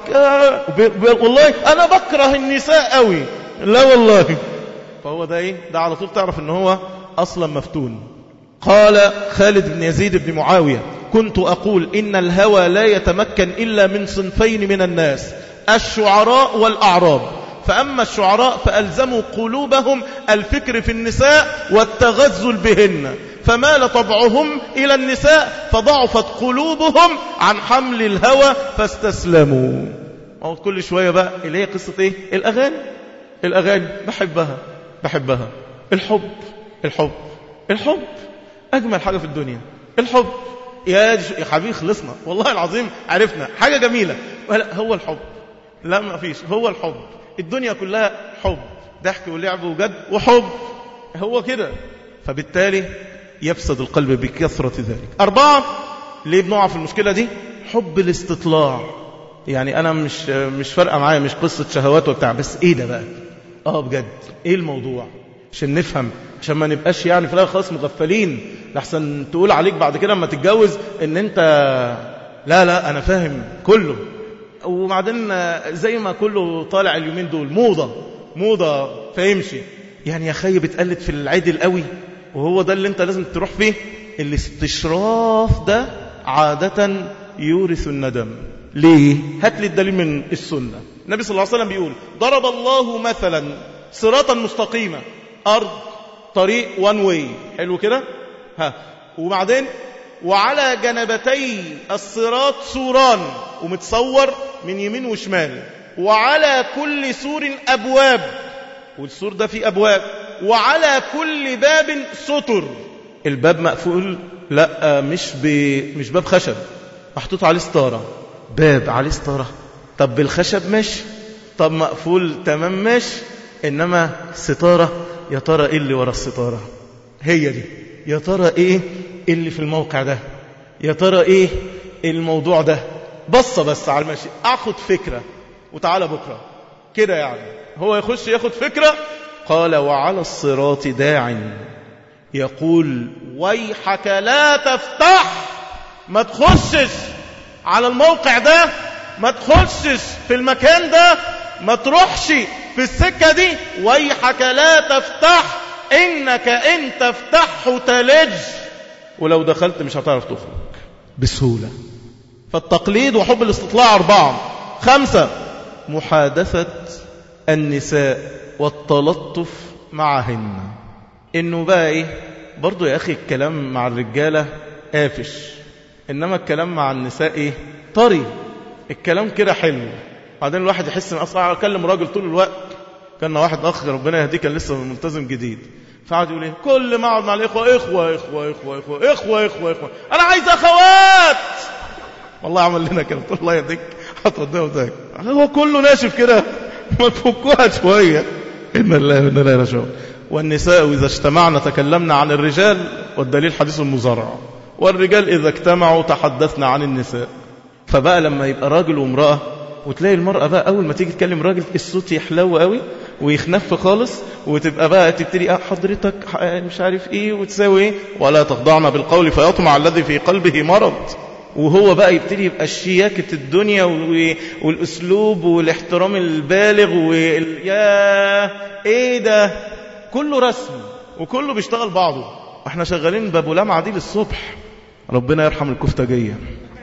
والله أنا بكره النساء قوي لا والله فهو ده إيه ده على طول تعرف ان هو أصلا مفتون قال خالد بن يزيد بن معاوية كنت أقول إن الهوى لا يتمكن إلا من صنفين من الناس الشعراء والأعراب فأما الشعراء فألزموا قلوبهم الفكر في النساء والتغزل بهن فمال طبعهم إلى النساء فضعفت قلوبهم عن حمل الهوى فاستسلموا أو كل شوية بقى اللي هي قصة إيه الأغاني الأغاني بحبها بحبها الحب الحب الحب أجمل حاجة في الدنيا الحب يا حبيبي خلصنا والله العظيم عرفنا حاجة جميلة هو الحب لا ما فيش هو الحب الدنيا كلها حب ضحك ولعب وجد وحب هو كده فبالتالي يفسد القلب بكثرة ذلك أربعة ليه بنقع في المشكلة دي حب الاستطلاع يعني أنا مش مش فارقة معايا مش قصة شهوات وبتاع بس إيه ده بقى آه بجد إيه الموضوع عشان نفهم عشان ما نبقاش يعني في الآخر خلاص مغفلين لحسن تقول عليك بعد كده لما تتجوز إن أنت لا لا أنا فاهم كله وبعدين زي ما كله طالع اليومين دول موضة موضة فيمشي يعني يا خي بتقلد في العدل قوي وهو ده اللي انت لازم تروح فيه الاستشراف ده عادة يورث الندم ليه؟ هات لي الدليل من السنة النبي صلى الله عليه وسلم بيقول ضرب الله مثلا صراطا مستقيمة أرض طريق وان واي حلو كده ها وبعدين وعلى جنبتي الصراط سوران ومتصور من يمين وشمال وعلى كل سور أبواب والسور ده فيه أبواب وعلى كل باب سطر الباب مقفول لا مش ب... مش باب خشب محطوط عليه ستارة باب عليه ستارة طب بالخشب ماشي طب مقفول تمام ماشي إنما ستارة يا ترى إيه اللي ورا الستارة هي دي يا ترى إيه اللي في الموقع ده يا ترى إيه الموضوع ده بصة بس على المشي أخد فكرة وتعالى بكرة كده يعني هو يخش ياخد فكرة قال وعلى الصراط داع يقول ويحك لا تفتح ما تخشش على الموقع ده ما تخشش في المكان ده ما تروحش في السكة دي ويحك لا تفتح إنك إن تفتحه تلج ولو دخلت مش هتعرف تخرج بسهولة فالتقليد وحب الاستطلاع أربعة خمسة محادثة النساء والتلطف معهن إنه بقى إيه برضو يا أخي الكلام مع الرجالة قافش إنما الكلام مع النساء إيه طري الكلام كده حلو بعدين الواحد يحس ان اصلا اكلم راجل طول الوقت كان واحد اخ ربنا يهديه كان لسه ملتزم جديد فقعد يقول ايه كل ما اقعد مع الاخوه اخوه اخوه اخوه اخوه اخوه اخوه اخوه انا عايز اخوات والله عمل لنا كده قلت الله يهديك هتوديها وذاك هو كله ناشف كده ما تفكوها شويه ان الله وان الله راجعون والنساء اذا اجتمعنا تكلمنا عن الرجال والدليل حديث المزارع والرجال اذا اجتمعوا تحدثنا عن النساء فبقى لما يبقى راجل وامراه وتلاقي المرأة بقى أول ما تيجي تكلم راجل الصوت يحلو قوي ويخنف خالص وتبقى بقى تبتدي أه حضرتك مش عارف إيه وتساوي إيه ولا تخضعنا بالقول فيطمع الذي في قلبه مرض وهو بقى يبتدي يبقى الشياكة الدنيا والأسلوب والاحترام البالغ وال... يا إيه ده كله رسم وكله بيشتغل بعضه احنا شغالين بابو لمعة دي للصبح ربنا يرحم الكفتاجية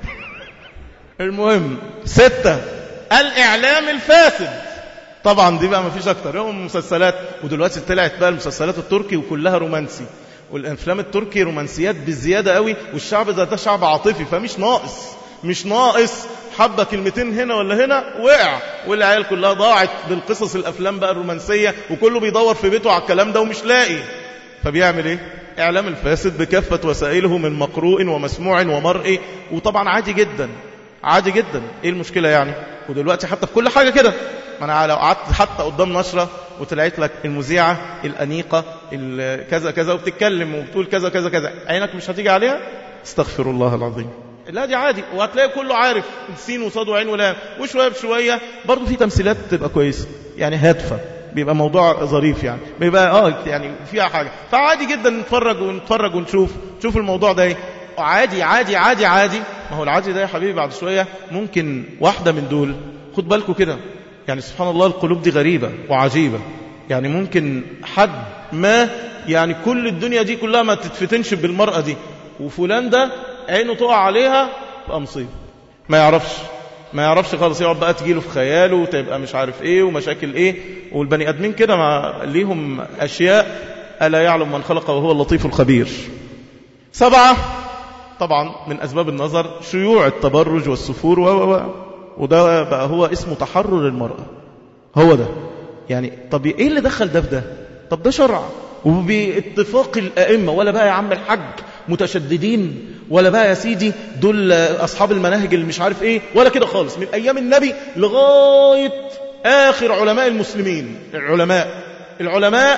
المهم ستة الإعلام الفاسد طبعا دي بقى ما فيش أكتر يوم مسلسلات ودلوقتي طلعت بقى المسلسلات التركي وكلها رومانسي والأفلام التركي رومانسيات بالزيادة قوي والشعب ده ده شعب عاطفي فمش ناقص مش ناقص حبة كلمتين هنا ولا هنا وقع والعيال كلها ضاعت بالقصص الأفلام بقى الرومانسية وكله بيدور في بيته على الكلام ده ومش لاقي فبيعمل ايه إعلام الفاسد بكافة وسائله من مقروء ومسموع ومرئي وطبعا عادي جدا عادي جدا ايه المشكلة يعني ودلوقتي حتى في كل حاجة كده ما انا لو قعدت حتى قدام نشرة وطلعت لك المذيعة الأنيقة كذا كذا وبتتكلم وبتقول كذا كذا كذا عينك مش هتيجي عليها استغفر الله العظيم لا دي عادي وهتلاقي كله عارف سين وصاد وعين ولام وشوية بشوية برضه في تمثيلات تبقى كويسة يعني هادفة بيبقى موضوع ظريف يعني بيبقى اه يعني فيها حاجة فعادي جدا نتفرج ونتفرج ونشوف شوف الموضوع ده ايه عادي عادي عادي عادي ما هو العادي ده يا حبيبي بعد شوية ممكن واحدة من دول خد بالكم كده يعني سبحان الله القلوب دي غريبة وعجيبة يعني ممكن حد ما يعني كل الدنيا دي كلها ما تتفتنش بالمرأة دي وفلان ده عينه تقع عليها تبقى مصيبة ما يعرفش ما يعرفش خالص يقعد بقى تجيله في خياله وتبقى مش عارف ايه ومشاكل ايه والبني ادمين كده مع ليهم اشياء الا يعلم من خلق وهو اللطيف الخبير سبعة طبعا من أسباب النظر شيوع التبرج والسفور و و وده بقى هو اسمه تحرر المرأة هو ده يعني طب ايه اللي دخل ده في ده طب ده شرع وباتفاق الأئمة ولا بقى يا عم الحج متشددين ولا بقى يا سيدي دول أصحاب المناهج اللي مش عارف ايه ولا كده خالص من أيام النبي لغاية آخر علماء المسلمين العلماء العلماء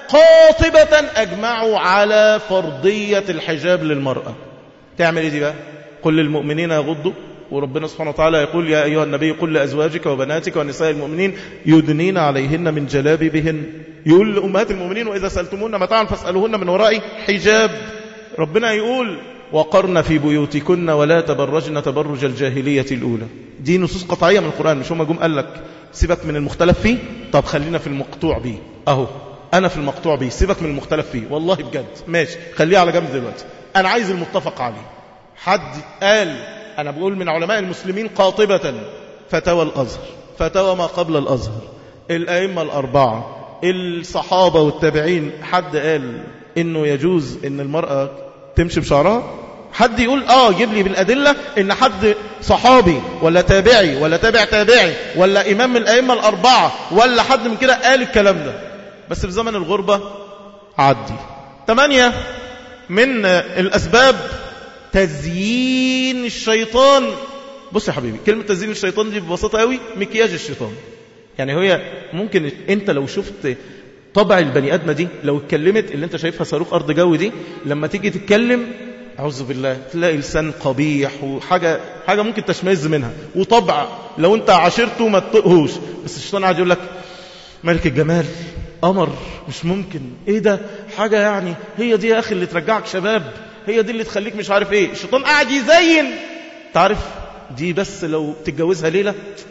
قاطبة أجمعوا على فرضية الحجاب للمرأة تعمل إيه دي بقى قل للمؤمنين يغضوا وربنا سبحانه وتعالى يقول يا أيها النبي قل لأزواجك وبناتك ونساء المؤمنين يدنين عليهن من جلابيبهن يقول لأمهات المؤمنين وإذا سألتمون متاعا فاسألوهن من وراء حجاب ربنا يقول وقرن في بيوتكن ولا تبرجن تبرج الجاهلية الأولى دي نصوص قطعية من القرآن مش هم جم قال لك سيبك من المختلف فيه طب خلينا في المقطوع بيه أهو أنا في المقطوع بيه سيبك من المختلف فيه والله بجد ماشي خليه على جنب دلوقتي أنا عايز المتفق عليه حد قال أنا بقول من علماء المسلمين قاطبة فتوى الأزهر فتوى ما قبل الأزهر الأئمة الأربعة الصحابة والتابعين حد قال إنه يجوز إن المرأة تمشي بشعرها حد يقول آه جيب لي بالأدلة إن حد صحابي ولا تابعي ولا تابع تابعي ولا إمام من الأئمة الأربعة ولا حد من كده قال الكلام ده بس في زمن الغربة عدي ثمانية من الأسباب تزيين الشيطان بص يا حبيبي كلمة تزيين الشيطان دي ببساطة قوي مكياج الشيطان يعني هي ممكن انت لو شفت طبع البني ادمه دي لو اتكلمت اللي انت شايفها صاروخ ارض جو دي لما تيجي تتكلم اعوذ بالله تلاقي لسان قبيح وحاجه حاجه ممكن تشمئز منها وطبع لو انت عاشرته ما تطقهوش بس الشيطان قاعد يقول لك ملك الجمال قمر مش ممكن ايه ده حاجه يعني هي دي يا اخي اللي ترجعك شباب هي دي اللي تخليك مش عارف ايه الشيطان قاعد يزين تعرف دي بس لو تتجوزها ليله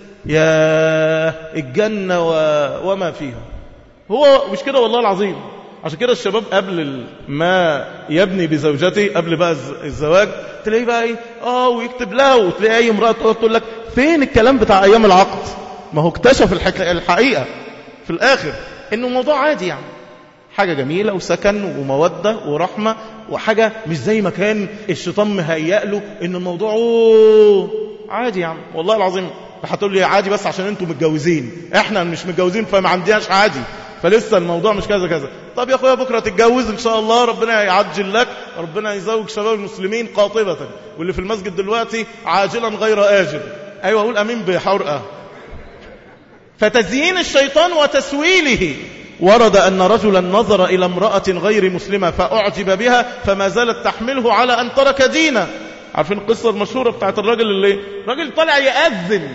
يا الجنه و... وما فيها هو مش كده والله العظيم عشان كده الشباب قبل ما يبني بزوجته قبل بقى الزواج تلاقيه بقى ايه اه ويكتب لها وتلاقي اي امراه تقعد تقول لك فين الكلام بتاع ايام العقد ما هو اكتشف الحقيقه في الاخر انه الموضوع عادي يعني حاجة جميلة وسكن ومودة ورحمة وحاجة مش زي ما كان الشيطان مهيأ له ان الموضوع أوه عادي يعني والله العظيم هتقول لي عادي بس عشان انتم متجوزين احنا مش متجوزين فما عندناش عادي فلسه الموضوع مش كذا كذا طب يا اخويا بكره تتجوز ان شاء الله ربنا يعجل لك ربنا يزوج شباب المسلمين قاطبه واللي في المسجد دلوقتي عاجلا غير اجل ايوه اقول امين بحرقه فتزيين الشيطان وتسويله ورد أن رجلا نظر إلى امرأة غير مسلمة فأعجب بها فما زالت تحمله على أن ترك دينه عارفين القصة المشهورة بتاعت الراجل اللي راجل طلع يأذن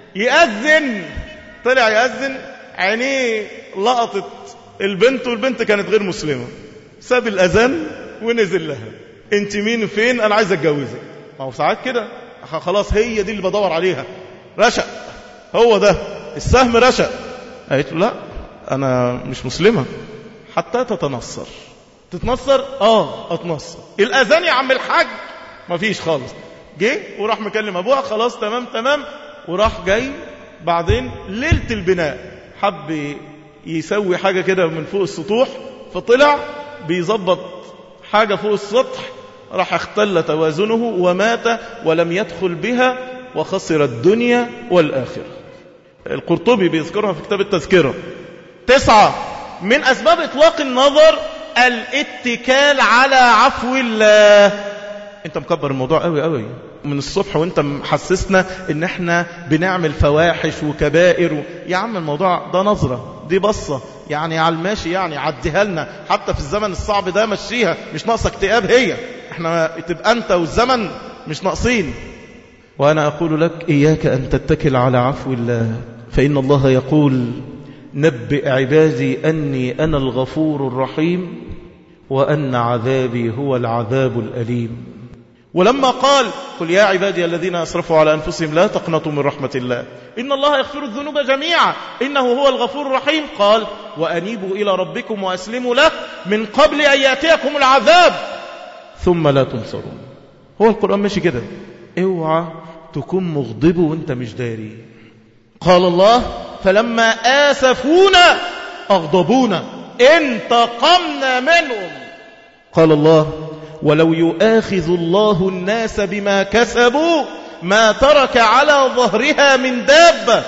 يأذن طلع يأذن عينيه لقطت البنت والبنت كانت غير مسلمة ساب الأذان ونزل لها انت مين فين انا عايز اتجوزك ما هو ساعات كده خلاص هي دي اللي بدور عليها رشق هو ده السهم رشق قالت له لا انا مش مسلمة حتى تتنصر تتنصر اه اتنصر الاذان يا عم الحاج ما فيش خالص جه وراح مكلم ابوها خلاص تمام تمام وراح جاي بعدين ليلة البناء حب يسوي حاجة كده من فوق السطوح فطلع بيظبط حاجة فوق السطح راح اختل توازنه ومات ولم يدخل بها وخسر الدنيا والآخرة القرطبي بيذكرها في كتاب التذكرة تسعة من أسباب إطلاق النظر الاتكال على عفو الله انت مكبر الموضوع قوي قوي من الصبح وانت محسسنا ان احنا بنعمل فواحش وكبائر و... يا عم الموضوع ده نظرة دي بصة يعني على الماشي يعني عديها لنا حتى في الزمن الصعب ده مشيها مش ناقصة اكتئاب هي احنا تبقى انت والزمن مش ناقصين وانا اقول لك اياك ان تتكل على عفو الله فان الله يقول نبئ عبادي اني انا الغفور الرحيم وان عذابي هو العذاب الاليم ولما قال قل يا عبادي الذين أسرفوا على أنفسهم لا تقنطوا من رحمة الله إن الله يغفر الذنوب جميعا إنه هو الغفور الرحيم قال وأنيبوا إلى ربكم وأسلموا له من قبل أن يأتيكم العذاب ثم لا تنصرون هو القرآن ماشي كده اوعى تكون مغضب وانت مش داري قال الله فلما آسفونا أغضبونا انتقمنا منهم قال الله ولو يؤاخذ الله الناس بما كسبوا ما ترك على ظهرها من دابة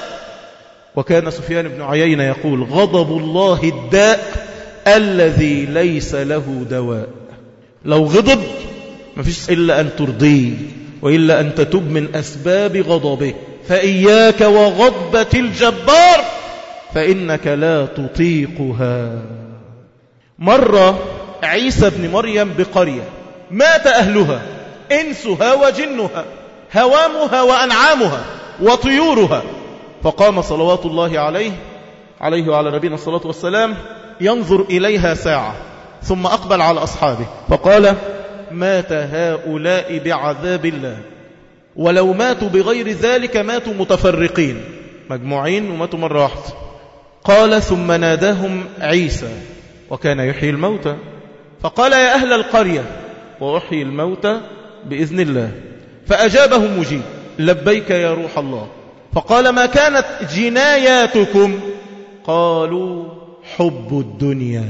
وكان سفيان بن عيينة يقول غضب الله الداء الذي ليس له دواء لو غضب ما فيش إلا أن ترضيه وإلا أن تتب من أسباب غضبه فإياك وغضبة الجبار فإنك لا تطيقها مر عيسى بن مريم بقرية مات أهلها إنسها وجنها هوامها وأنعامها وطيورها فقام صلوات الله عليه عليه وعلى نبينا الصلاة والسلام ينظر إليها ساعة ثم أقبل على أصحابه فقال مات هؤلاء بعذاب الله ولو ماتوا بغير ذلك ماتوا متفرقين مجموعين وماتوا مرة واحدة قال ثم ناداهم عيسى وكان يحيي الموتى فقال يا أهل القرية وأحيي الموتى بإذن الله فأجابهم مجيب لبيك يا روح الله فقال ما كانت جناياتكم قالوا حب الدنيا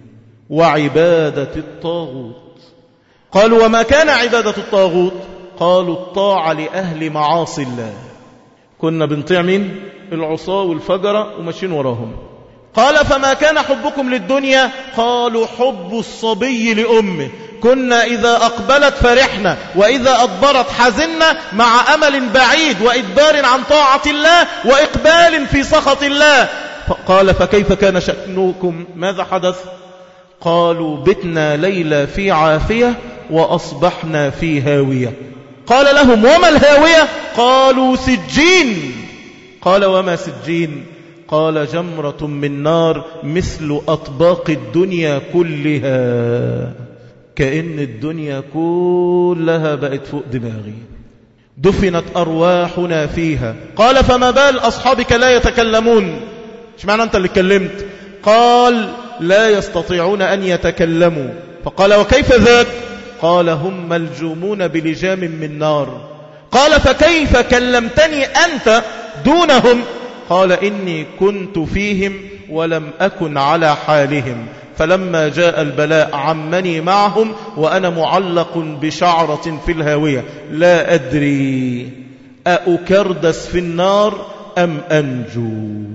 وعبادة الطاغوت قالوا وما كان عبادة الطاغوت قالوا الطاعة لأهل معاصي الله كنا بنطيع مين العصاة والفجرة وماشيين وراهم قال فما كان حبكم للدنيا قالوا حب الصبي لأمه كنا إذا أقبلت فرحنا وإذا أدبرت حزنا مع أمل بعيد وإدبار عن طاعة الله وإقبال في سخط الله قال فكيف كان شأنكم ماذا حدث قالوا بتنا ليلى في عافية وأصبحنا في هاوية قال لهم وما الهاوية قالوا سجين قال وما سجين قال جمرة من نار مثل أطباق الدنيا كلها كأن الدنيا كلها بقت فوق دماغي دفنت أرواحنا فيها قال فما بال أصحابك لا يتكلمون ايش معنى أنت اللي اتكلمت قال لا يستطيعون أن يتكلموا فقال وكيف ذاك قال هم ملجومون بلجام من نار قال فكيف كلمتني أنت دونهم قال إني كنت فيهم ولم أكن على حالهم فلما جاء البلاء عمني معهم وأنا معلق بشعرة في الهاوية لا أدري أأكردس في النار أم أنجو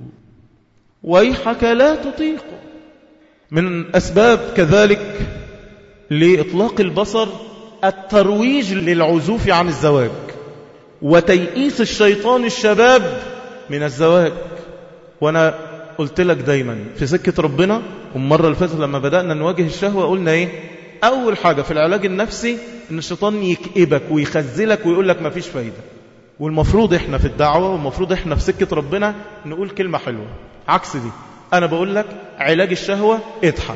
ويحك لا تطيق من أسباب كذلك لإطلاق البصر الترويج للعزوف عن الزواج وتيئيس الشيطان الشباب من الزواج وأنا قلت لك دايما في سكة ربنا والمرة اللي فاتت لما بدأنا نواجه الشهوة قلنا إيه أول حاجة في العلاج النفسي إن الشيطان يكئبك ويخزلك ويقول لك مفيش فايدة والمفروض إحنا في الدعوة والمفروض إحنا في سكة ربنا نقول كلمة حلوة عكس دي أنا بقول لك علاج الشهوة اضحك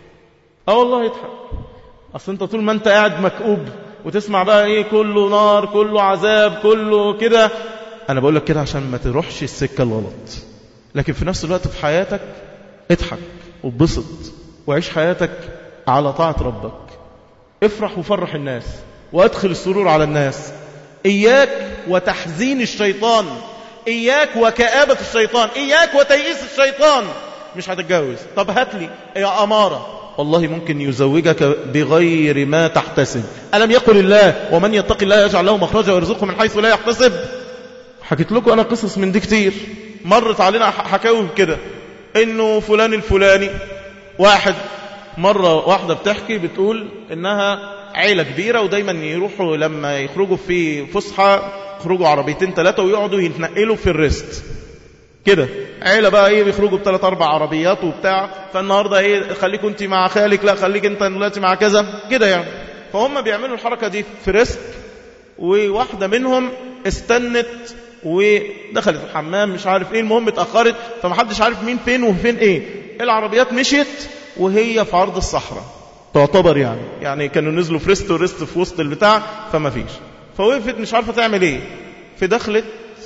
اه والله اضحك أصل أنت طول ما أنت قاعد مكؤوب وتسمع بقى إيه كله نار كله عذاب كله كده أنا بقول لك كده عشان ما تروحش السكة الغلط لكن في نفس الوقت في حياتك اضحك وبسط وعيش حياتك على طاعة ربك افرح وفرح الناس وادخل السرور على الناس إياك وتحزين الشيطان إياك وكآبة الشيطان إياك وتيئيس الشيطان مش هتتجوز طب هات لي يا أمارة والله ممكن يزوجك بغير ما تحتسب ألم يقل الله ومن يتق الله يجعل له مخرجا ويرزقه من حيث لا يحتسب حكيت لكم أنا قصص من دي كتير مرت علينا حكاوي كده إنه فلان الفلاني واحد مرة واحدة بتحكي بتقول إنها عيلة كبيرة ودايما يروحوا لما يخرجوا في فسحة يخرجوا عربيتين ثلاثة ويقعدوا يتنقلوا في الريست كده عيلة بقى ايه بيخرجوا بثلاث اربع عربيات وبتاع فالنهاردة ايه خليك انت مع خالك لا خليك انت دلوقتي مع كذا كده يعني فهم بيعملوا الحركة دي في ريست وواحدة منهم استنت ودخلت الحمام مش عارف ايه المهم اتأخرت فمحدش عارف مين فين وفين ايه العربيات مشيت وهي في عرض الصحراء تعتبر يعني يعني كانوا نزلوا في ريست وريست في وسط البتاع فما فيش فوقفت مش عارفة تعمل ايه فدخلت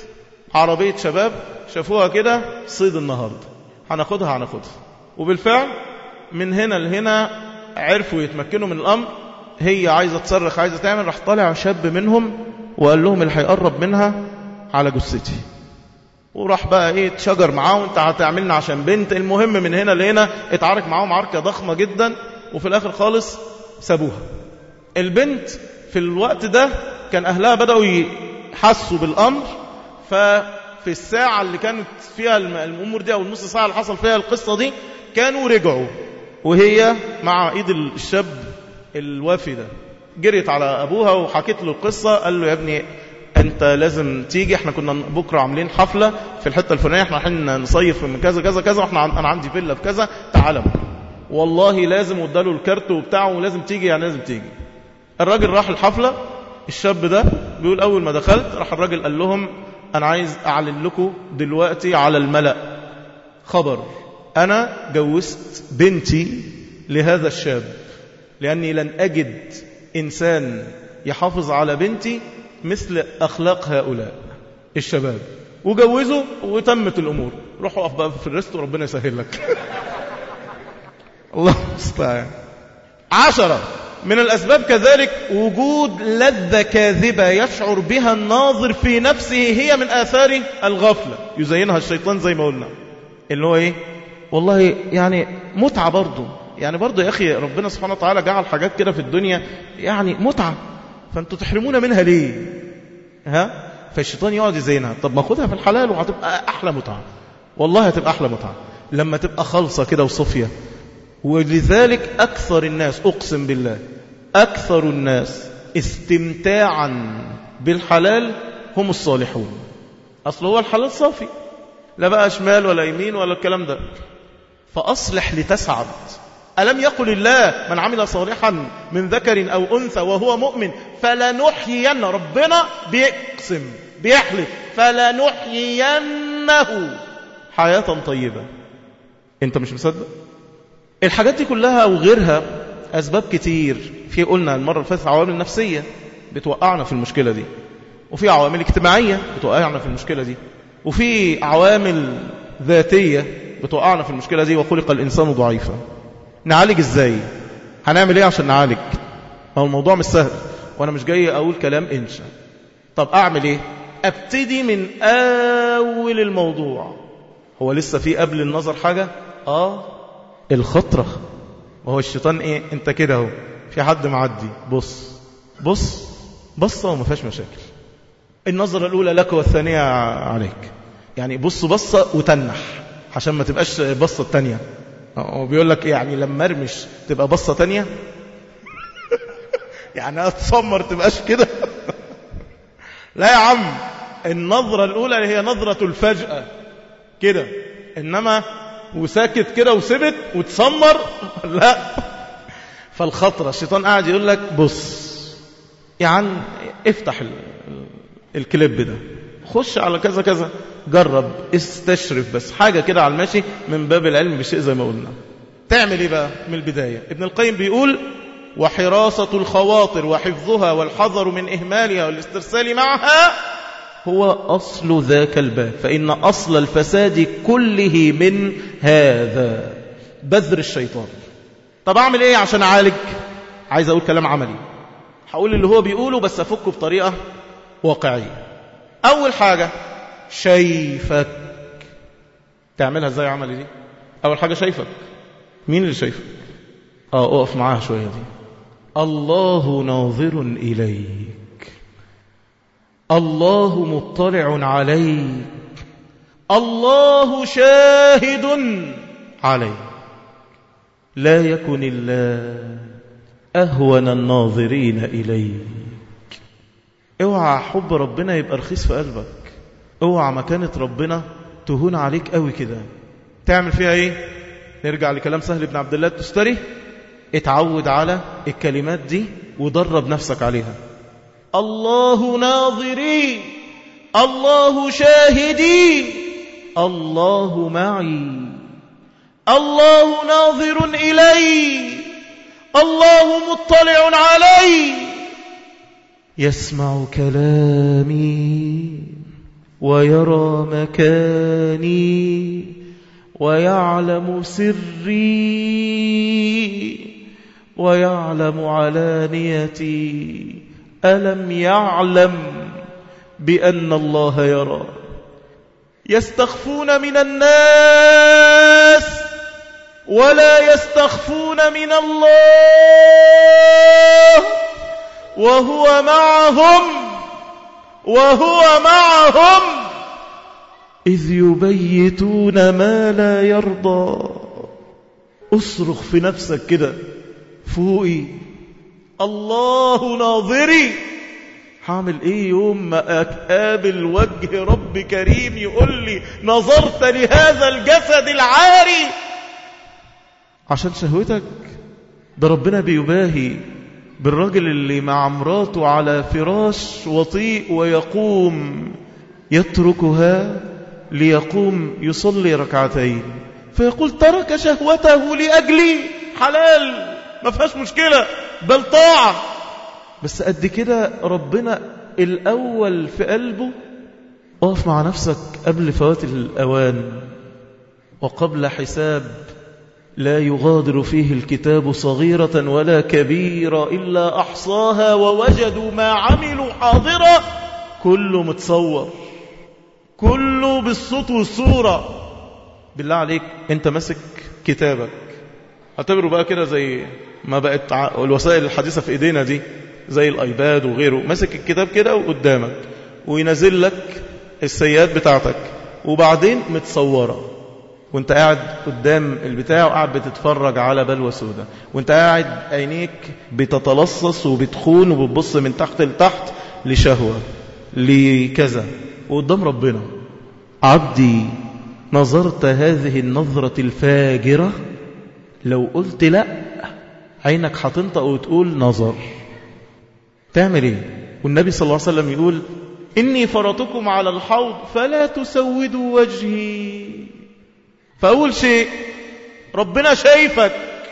عربية شباب شافوها كده صيد النهاردة هناخدها هناخدها وبالفعل من هنا لهنا عرفوا يتمكنوا من الأمر هي عايزة تصرخ عايزة تعمل راح طالع شاب منهم وقال لهم اللي هيقرب منها على جثتي وراح بقى ايه اتشجر معاهم انت هتعملنا عشان بنت المهم من هنا لهنا اتعارك معاهم عركة ضخمة جدا وفي الاخر خالص سابوها البنت في الوقت ده كان اهلها بدأوا يحسوا بالامر ففي الساعة اللي كانت فيها الامور دي او النص ساعة اللي حصل فيها القصة دي كانوا رجعوا وهي مع ايد الشاب الوافي ده جريت على ابوها وحكيت له القصة قال له يا ابني انت لازم تيجي احنا كنا بكرة عاملين حفلة في الحتة الفلانية احنا رايحين نصيف من كذا كذا كذا واحنا انا عندي فيلا في كذا تعالى والله لازم واداله الكارت وبتاعه ولازم تيجي يعني لازم تيجي الراجل راح الحفلة الشاب ده بيقول أول ما دخلت راح الراجل قال لهم أنا عايز أعلن لكم دلوقتي على الملأ خبر أنا جوزت بنتي لهذا الشاب لأني لن أجد إنسان يحافظ على بنتي مثل أخلاق هؤلاء الشباب وجوزوا وتمت الأمور روحوا أقف بقى في الرست وربنا يسهل لك الله المستعان عشرة من الأسباب كذلك وجود لذة كاذبة يشعر بها الناظر في نفسه هي من آثار الغفلة يزينها الشيطان زي ما قلنا اللي هو إيه والله يعني متعة برضه يعني برضه يا أخي ربنا سبحانه وتعالى جعل حاجات كده في الدنيا يعني متعة فأنتوا تحرمونا منها ليه ها فالشيطان يقعد يزينها طب ما خدها في الحلال وهتبقى أحلى متعة والله هتبقى أحلى متعة لما تبقى خالصة كده وصفية ولذلك أكثر الناس أقسم بالله أكثر الناس استمتاعا بالحلال هم الصالحون أصل هو الحلال صافي لا بقى شمال ولا يمين ولا الكلام ده فأصلح لتسعد ألم يقل الله من عمل صالحا من ذكر أو أنثى وهو مؤمن فلنحيين ربنا بيقسم بيحلف فلنحيينه حياة طيبة انت مش مصدق الحاجات دي كلها وغيرها أسباب كتير في قلنا المرة اللي فاتت عوامل نفسية بتوقعنا في المشكلة دي وفي عوامل اجتماعية بتوقعنا في المشكلة دي وفي عوامل ذاتية بتوقعنا في المشكلة دي وخلق الإنسان ضعيفا نعالج ازاي هنعمل ايه عشان نعالج هو الموضوع مش سهل وانا مش جاي اقول كلام انشا طب اعمل ايه ابتدي من اول الموضوع هو لسه في قبل النظر حاجة اه الخطرة وهو الشيطان ايه انت كده اهو في حد معدي بص بص بصة وما فيهاش مشاكل النظرة الأولى لك والثانية عليك يعني بص بصة وتنح عشان ما تبقاش بصة التانية هو بيقول لك يعني لما ارمش تبقى بصة تانية يعني اتصمر تبقاش كده لا يا عم النظرة الأولى هي نظرة الفجأة كده إنما وساكت كده وسبت وتسمر لا فالخطرة الشيطان قاعد يقول لك بص يعني افتح الكليب ده خش على كذا كذا جرب استشرف بس حاجة كده على الماشي من باب العلم بشيء زي ما قلنا تعمل ايه بقى من البداية ابن القيم بيقول وحراسة الخواطر وحفظها والحذر من إهمالها والاسترسال معها هو أصل ذاك الباب فإن أصل الفساد كله من هذا بذر الشيطان طب أعمل إيه عشان أعالج عايز أقول كلام عملي هقول اللي هو بيقوله بس أفكه بطريقة واقعية أول حاجة شايفك تعملها ازاي عملي دي أول حاجة شايفك مين اللي شايفك اه اقف معاها شوية دي الله ناظر إليك الله مطلع عليك الله شاهد عليك لا يكن الله أهون الناظرين إليك اوعى حب ربنا يبقى رخيص في قلبك اوعى مكانة ربنا تهون عليك قوي كده تعمل فيها ايه نرجع لكلام سهل بن عبد الله التستري اتعود على الكلمات دي ودرب نفسك عليها الله ناظري الله شاهدي الله معي الله ناظر إلي الله مطلع علي يسمع كلامي ويرى مكاني ويعلم سري ويعلم علانيتي ألم يعلم بأن الله يرى يستخفون من الناس ولا يستخفون من الله وهو معهم وهو معهم إذ يبيتون ما لا يرضى اصرخ في نفسك كده فوقي الله ناظري هعمل ايه يوم ما اقابل وجه رب كريم يقول لي نظرت لهذا الجسد العاري عشان شهوتك ده ربنا بيباهي بالراجل اللي مع مراته على فراش وطيء ويقوم يتركها ليقوم يصلي ركعتين فيقول ترك شهوته لأجلي حلال ما فيهاش مشكلة بل طاعة بس قد كده ربنا الأول في قلبه اقف مع نفسك قبل فوات الأوان وقبل حساب لا يغادر فيه الكتاب صغيرة ولا كبيرة إلا أحصاها ووجدوا ما عملوا حاضرة كله متصور كله بالصوت والصورة بالله عليك انت ماسك كتابك اعتبره بقى كده زي ما بقت الوسائل الحديثة في ايدينا دي زي الايباد وغيره ماسك الكتاب كده وقدامك وينزل لك السيئات بتاعتك وبعدين متصورة وانت قاعد قدام البتاع وقاعد بتتفرج على بلوى سودة وانت قاعد عينيك بتتلصص وبتخون وبتبص من تحت لتحت لشهوة لكذا وقدام ربنا عبدي نظرت هذه النظرة الفاجرة لو قلت لا عينك هتنطق وتقول نظر تعمل ايه والنبي صلى الله عليه وسلم يقول إني فرطكم على الحوض فلا تسودوا وجهي فأول شيء ربنا شايفك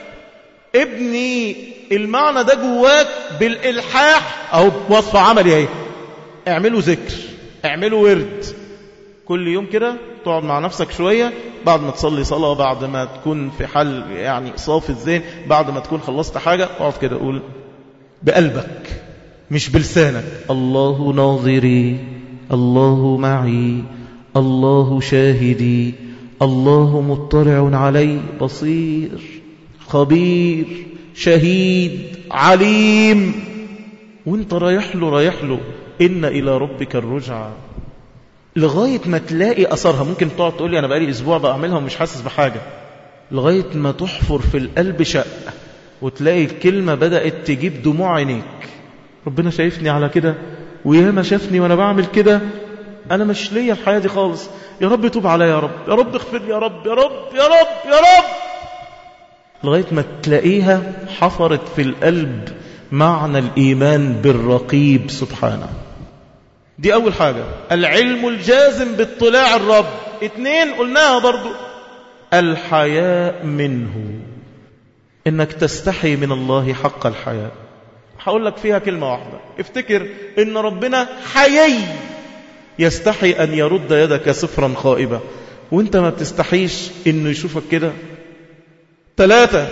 ابني المعنى ده جواك بالإلحاح أو وصف عملي اهي اعملوا ذكر اعملوا ورد كل يوم كده تقعد مع نفسك شوية بعد ما تصلي صلاة بعد ما تكون في حل يعني صافي الذهن بعد ما تكون خلصت حاجة اقعد كده قول بقلبك مش بلسانك الله ناظري الله معي الله شاهدي الله مطلع علي بصير خبير شهيد عليم وانت رايح له رايح له إن إلى ربك الرجعة لغاية ما تلاقي أثرها ممكن تقعد تقول لي أنا بقالي أسبوع بعملها ومش حاسس بحاجة لغاية ما تحفر في القلب شق وتلاقي الكلمة بدأت تجيب دموع عينيك ربنا شايفني على كده وياما شافني وأنا بعمل كده أنا مش ليا الحياة دي خالص يا رب توب عليا يا رب يا رب اغفر لي يا رب يا رب يا رب يا رب لغاية ما تلاقيها حفرت في القلب معنى الإيمان بالرقيب سبحانه دي أول حاجة العلم الجازم باطلاع الرب اتنين قلناها برضو الحياء منه إنك تستحي من الله حق الحياء هقول لك فيها كلمة واحدة افتكر إن ربنا حيي يستحي أن يرد يدك صفرا خائبة وانت ما بتستحيش إنه يشوفك كده ثلاثة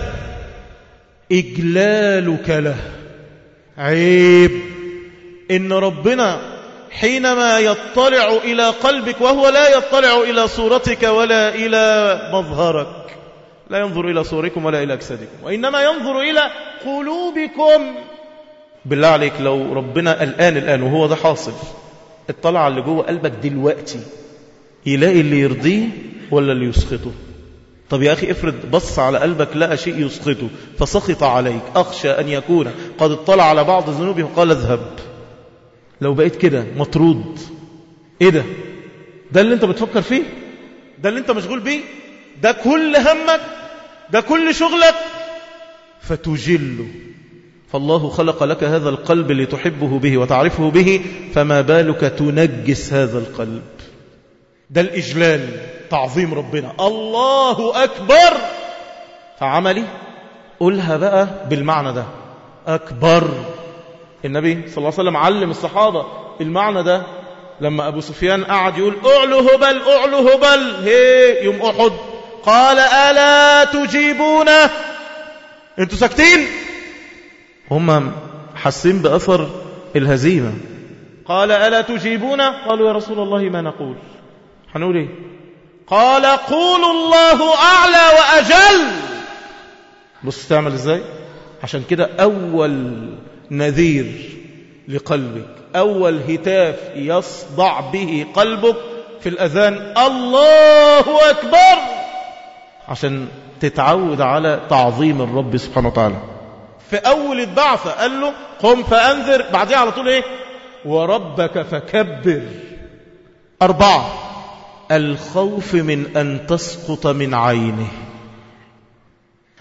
إجلالك له عيب إن ربنا حينما يطلع إلى قلبك وهو لا يطلع إلى صورتك ولا إلى مظهرك لا ينظر إلى صوركم ولا إلى أجسادكم وإنما ينظر إلى قلوبكم بالله عليك لو ربنا الآن الآن وهو ده حاصل اطلع على اللي جوه قلبك دلوقتي يلاقي اللي يرضيه ولا اللي يسخطه طب يا أخي افرض بص على قلبك لقى شيء يسخطه فسخط عليك أخشى أن يكون قد اطلع على بعض ذنوبه وقال اذهب لو بقيت كده مطرود ايه ده ده اللي انت بتفكر فيه ده اللي انت مشغول بيه ده كل همك ده كل شغلك فتجله فالله خلق لك هذا القلب لتحبه به وتعرفه به فما بالك تنجس هذا القلب ده الإجلال تعظيم ربنا الله أكبر فعملي قولها بقى بالمعنى ده أكبر النبي صلى الله عليه وسلم علم الصحابة المعنى ده لما أبو سفيان قعد يقول أعلو هبل أعلو هبل هي يوم أحد قال ألا تجيبون انتوا ساكتين هم حاسين بأثر الهزيمة قال ألا تجيبون قالوا يا رسول الله ما نقول هنقول ايه قال قولوا الله أعلى وأجل بص تعمل ازاي عشان كده أول نذير لقلبك أول هتاف يصدع به قلبك في الأذان الله أكبر عشان تتعود على تعظيم الرب سبحانه وتعالى في أول البعثة قال له قم فأنذر بعدها على طول إيه وربك فكبر أربعة الخوف من أن تسقط من عينه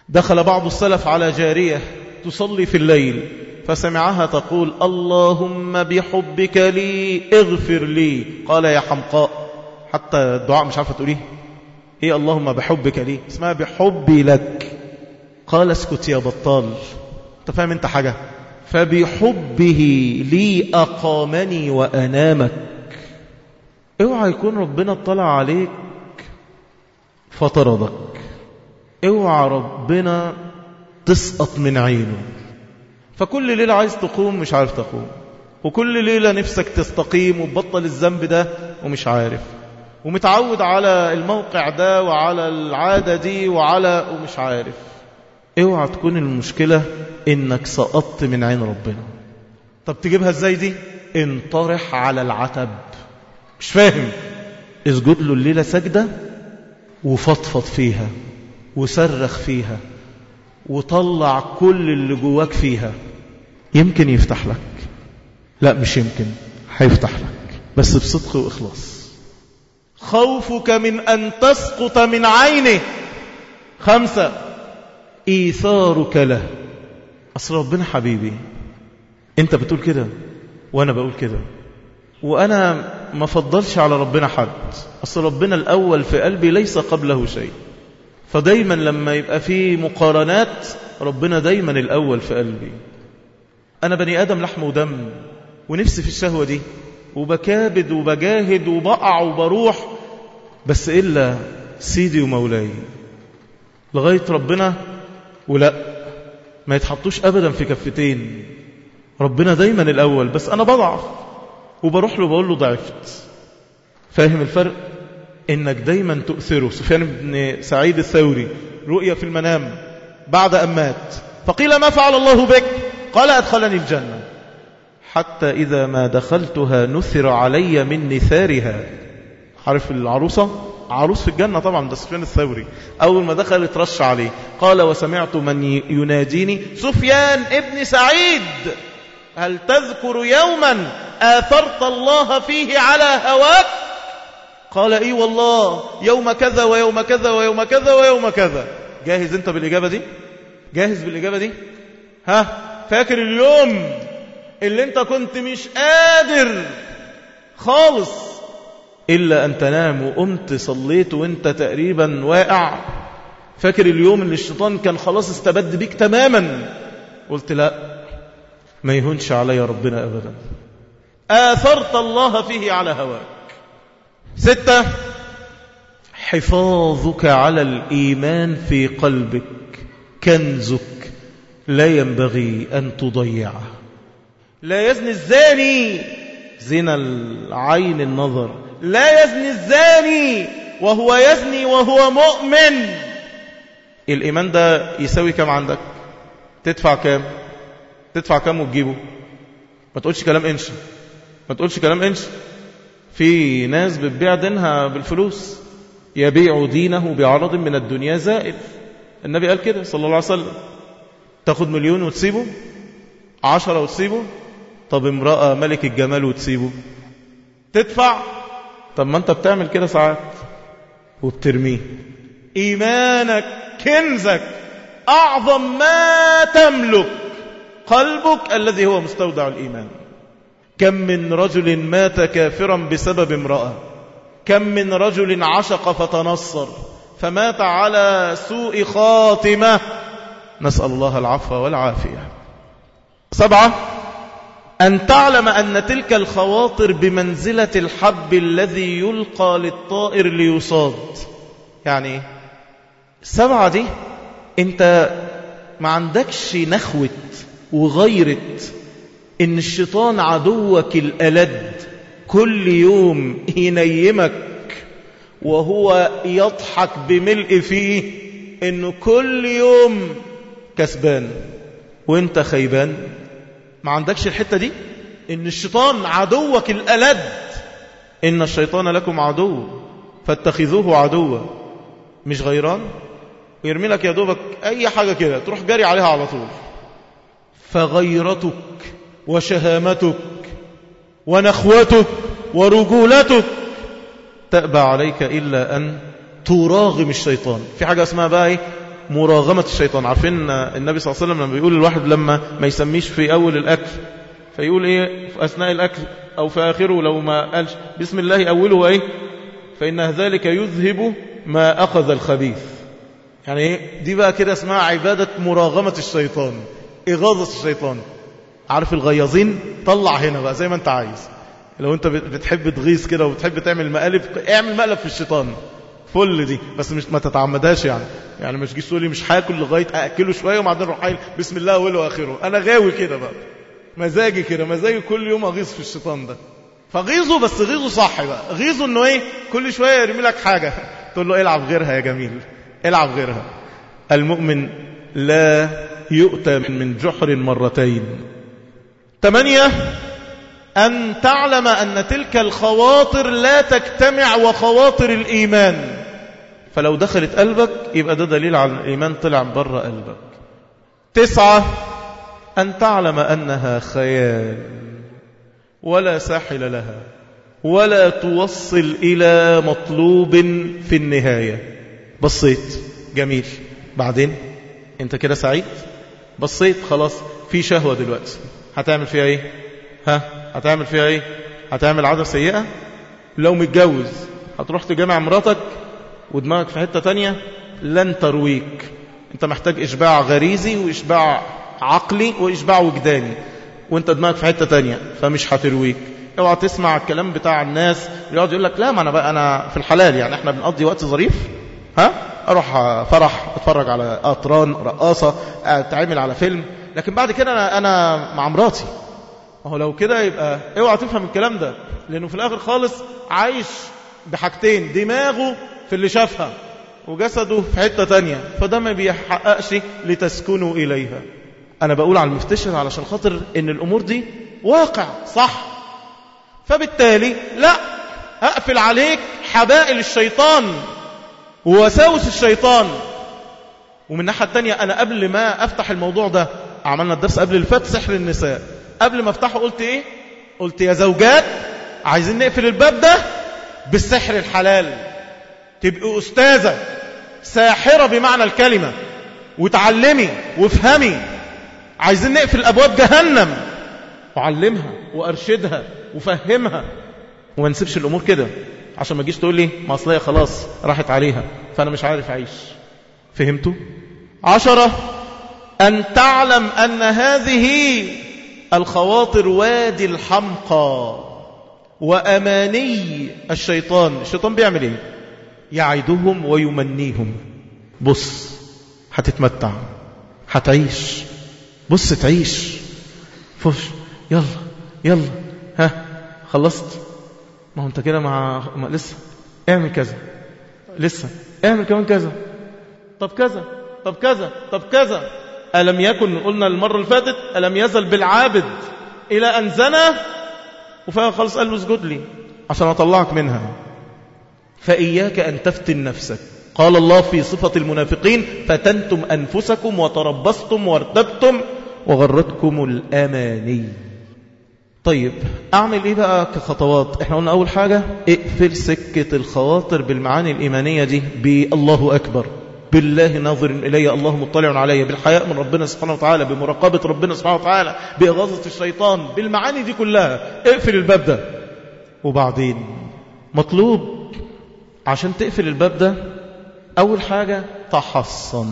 دخل بعض السلف على جارية تصلي في الليل فسمعها تقول اللهم بحبك لي اغفر لي قال يا حمقاء حتى الدعاء مش عارفة تقوليه هي اللهم بحبك لي اسمها بحبي لك قال اسكت يا بطال انت فاهم انت حاجة فبحبه لي أقامني وأنامك اوعى يكون ربنا اطلع عليك فطردك اوعى ربنا تسقط من عينه فكل ليلة عايز تقوم مش عارف تقوم وكل ليلة نفسك تستقيم وتبطل الذنب ده ومش عارف ومتعود على الموقع ده وعلى العادة دي وعلى ومش عارف اوعى تكون المشكلة انك سقطت من عين ربنا طب تجيبها ازاي دي انطرح على العتب مش فاهم اسجد له الليلة سجدة وفضفض فيها وصرخ فيها وطلع كل اللي جواك فيها يمكن يفتح لك لا مش يمكن هيفتح لك بس بصدق وإخلاص خوفك من أن تسقط من عينه خمسة إيثارك له أصل ربنا حبيبي أنت بتقول كده وأنا بقول كده وأنا ما فضلش على ربنا حد أصل ربنا الأول في قلبي ليس قبله شيء فدايما لما يبقى في مقارنات ربنا دايما الأول في قلبي أنا بني آدم لحم ودم ونفسي في الشهوة دي وبكابد وبجاهد وبقع وبروح بس إلا سيدي ومولاي لغاية ربنا ولا ما يتحطوش أبدا في كفتين ربنا دايما الأول بس أنا بضعف وبروح له بقول له ضعفت فاهم الفرق إنك دايما تؤثره سفيان بن سعيد الثوري رؤيا في المنام بعد أن مات فقيل ما فعل الله بك قال أدخلني الجنة حتى إذا ما دخلتها نثر علي من نثارها عارف العروسة عروس في الجنة طبعا ده سفيان الثوري أول ما دخل اترش عليه قال وسمعت من يناديني سفيان ابن سعيد هل تذكر يوما آثرت الله فيه على هواك قال اي والله يوم كذا ويوم كذا ويوم كذا ويوم كذا جاهز انت بالإجابة دي جاهز بالإجابة دي ها فاكر اليوم اللي انت كنت مش قادر خالص إلا أن تنام وقمت صليت وانت تقريبا واقع فاكر اليوم اللي الشيطان كان خلاص استبد بيك تماما قلت لا ما يهونش علي ربنا أبدا آثرت الله فيه على هواك ستة حفاظك على الإيمان في قلبك كنزك لا ينبغي أن تضيعه لا يزني الزاني زنا العين النظر لا يزني الزاني وهو يزني وهو مؤمن الإيمان ده يساوي كم عندك تدفع كام تدفع كام وتجيبه ما تقولش كلام انش ما تقولش كلام انش في ناس بتبيع دينها بالفلوس يبيع دينه بعرض من الدنيا زائف النبي قال كده صلى الله عليه وسلم تاخد مليون وتسيبه عشرة وتسيبه طب امرأة ملك الجمال وتسيبه تدفع طب ما انت بتعمل كده ساعات وبترميه إيمانك كنزك أعظم ما تملك قلبك الذي هو مستودع الإيمان كم من رجل مات كافرا بسبب امرأة كم من رجل عشق فتنصر فمات على سوء خاتمة نسأل الله العفو والعافية سبعة أن تعلم أن تلك الخواطر بمنزلة الحب الذي يلقى للطائر ليصاد يعني السبعة دي انت ما عندكش نخوة وغيرة ان الشيطان عدوك الألد كل يوم ينيمك وهو يضحك بملء فيه انه كل يوم كسبان وانت خيبان ما عندكش الحتة دي ان الشيطان عدوك الألد ان الشيطان لكم عدو فاتخذوه عدوا مش غيران ويرمي لك يا دوبك اي حاجة كده تروح جاري عليها على طول فغيرتك وشهامتك ونخوتك ورجولتك تأبى عليك إلا أن تراغم الشيطان في حاجة اسمها بقى ايه مراغمة الشيطان عارفين النبي صلى الله عليه وسلم لما بيقول الواحد لما ما يسميش في أول الأكل فيقول إيه في أثناء الأكل أو في آخره لو ما قالش بسم الله أوله إيه فإن ذلك يذهب ما أخذ الخبيث يعني إيه دي بقى كده اسمها عبادة مراغمة الشيطان إغاظة الشيطان عارف الغياظين طلع هنا بقى زي ما انت عايز لو انت بتحب تغيظ كده وبتحب تعمل مقالب اعمل مقلب في الشيطان فل دي بس مش ما تتعمدهاش يعني يعني مش جيش تقول لي مش هاكل لغايه اكله شويه وبعدين اروح قايل بسم الله اوله واخره انا غاوي كده بقى مزاجي كده مزاجي كل يوم اغيظ في الشيطان ده فغيظه بس غيظه صح بقى غيظه انه ايه كل شويه يرمي لك حاجه تقول له العب غيرها يا جميل العب غيرها المؤمن لا يؤتى من جحر مرتين ثمانية أن تعلم أن تلك الخواطر لا تجتمع وخواطر الإيمان فلو دخلت قلبك يبقى ده دليل على الإيمان طلع بره قلبك تسعة أن تعلم أنها خيال ولا ساحل لها ولا توصل إلى مطلوب في النهاية بصيت جميل بعدين انت كده سعيد بصيت خلاص في شهوة دلوقتي هتعمل فيها ايه ها هتعمل فيها ايه هتعمل عادة سيئة لو متجوز هتروح تجمع مراتك ودماغك في حتة تانية لن ترويك انت محتاج اشباع غريزي واشباع عقلي واشباع وجداني وانت دماغك في حتة تانية فمش هترويك اوعى تسمع الكلام بتاع الناس اللي يقعد يقول لك لا ما انا بقى انا في الحلال يعني احنا بنقضي وقت ظريف ها اروح فرح اتفرج على اطران رقاصه اتعامل على فيلم لكن بعد كده انا انا مع مراتي ما هو لو كده يبقى اوعى تفهم الكلام ده لانه في الاخر خالص عايش بحاجتين دماغه في اللي شافها وجسده في حته تانية فده ما بيحققش لتسكنوا اليها انا بقول على المفتشر علشان خاطر ان الامور دي واقع صح فبالتالي لا اقفل عليك حبائل الشيطان ووساوس الشيطان ومن الناحية التانية أنا قبل ما أفتح الموضوع ده عملنا الدرس قبل الفات سحر النساء قبل ما أفتحه قلت إيه قلت يا زوجات عايزين نقفل الباب ده بالسحر الحلال تبقى أستاذة ساحرة بمعنى الكلمة وتعلمي وافهمي عايزين نقفل أبواب جهنم وعلمها وأرشدها وفهمها وما نسيبش الأمور كده عشان ما تجيش تقول لي ما أصلية خلاص راحت عليها فأنا مش عارف أعيش فهمتوا؟ عشرة أن تعلم أن هذه الخواطر وادي الحمقى وأماني الشيطان الشيطان بيعمل إيه؟ يعدهم ويمنيهم بص هتتمتع هتعيش بص تعيش فش يلا يلا ها خلصت ما هو انت كده مع ما لسه اعمل كذا لسه اعمل كمان كذا طب كذا طب كذا طب كذا ألم يكن قلنا المرة اللي فاتت ألم يزل بالعابد إلى أن زنى وفيها خالص قال له اسجد لي عشان أطلعك منها فإياك أن تفتن نفسك قال الله في صفة المنافقين فتنتم أنفسكم وتربصتم وارتبتم وغرتكم الأماني طيب أعمل إيه بقى كخطوات إحنا قلنا أول حاجة اقفل سكة الخواطر بالمعاني الإيمانية دي بالله أكبر بالله ناظر إلي الله مطلع علي بالحياء من ربنا سبحانه وتعالى بمراقبة ربنا سبحانه وتعالى بإغاظة الشيطان بالمعاني دي كلها اقفل الباب ده وبعدين مطلوب عشان تقفل الباب ده أول حاجة تحصن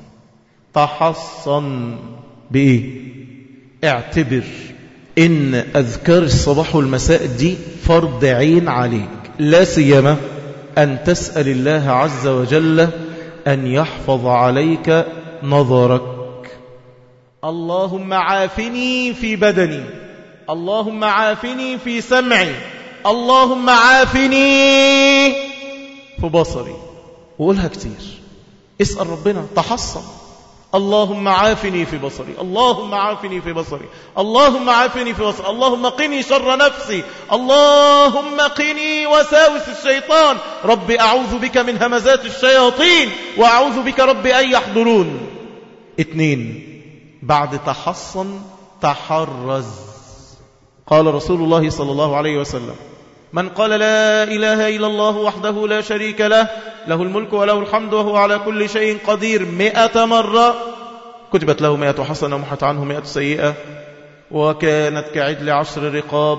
تحصن بإيه اعتبر إن أذكار الصباح والمساء دي فرض عين عليك لا سيما أن تسأل الله عز وجل أن يحفظ عليك نظرك اللهم عافني في بدني اللهم عافني في سمعي اللهم عافني في بصري وقولها كتير اسأل ربنا تحصن اللهم عافني في بصري اللهم عافني في بصري اللهم عافني في بصري اللهم قني شر نفسي اللهم قني وساوس الشيطان رب أعوذ بك من همزات الشياطين وأعوذ بك رب أن يحضرون اثنين بعد تحصن تحرز قال رسول الله صلى الله عليه وسلم من قال لا إله إلا الله وحده لا شريك له له الملك وله الحمد وهو على كل شيء قدير مئة مرة كتبت له مئة حسنة ومحت عنه مئة سيئة وكانت كعدل عشر رقاب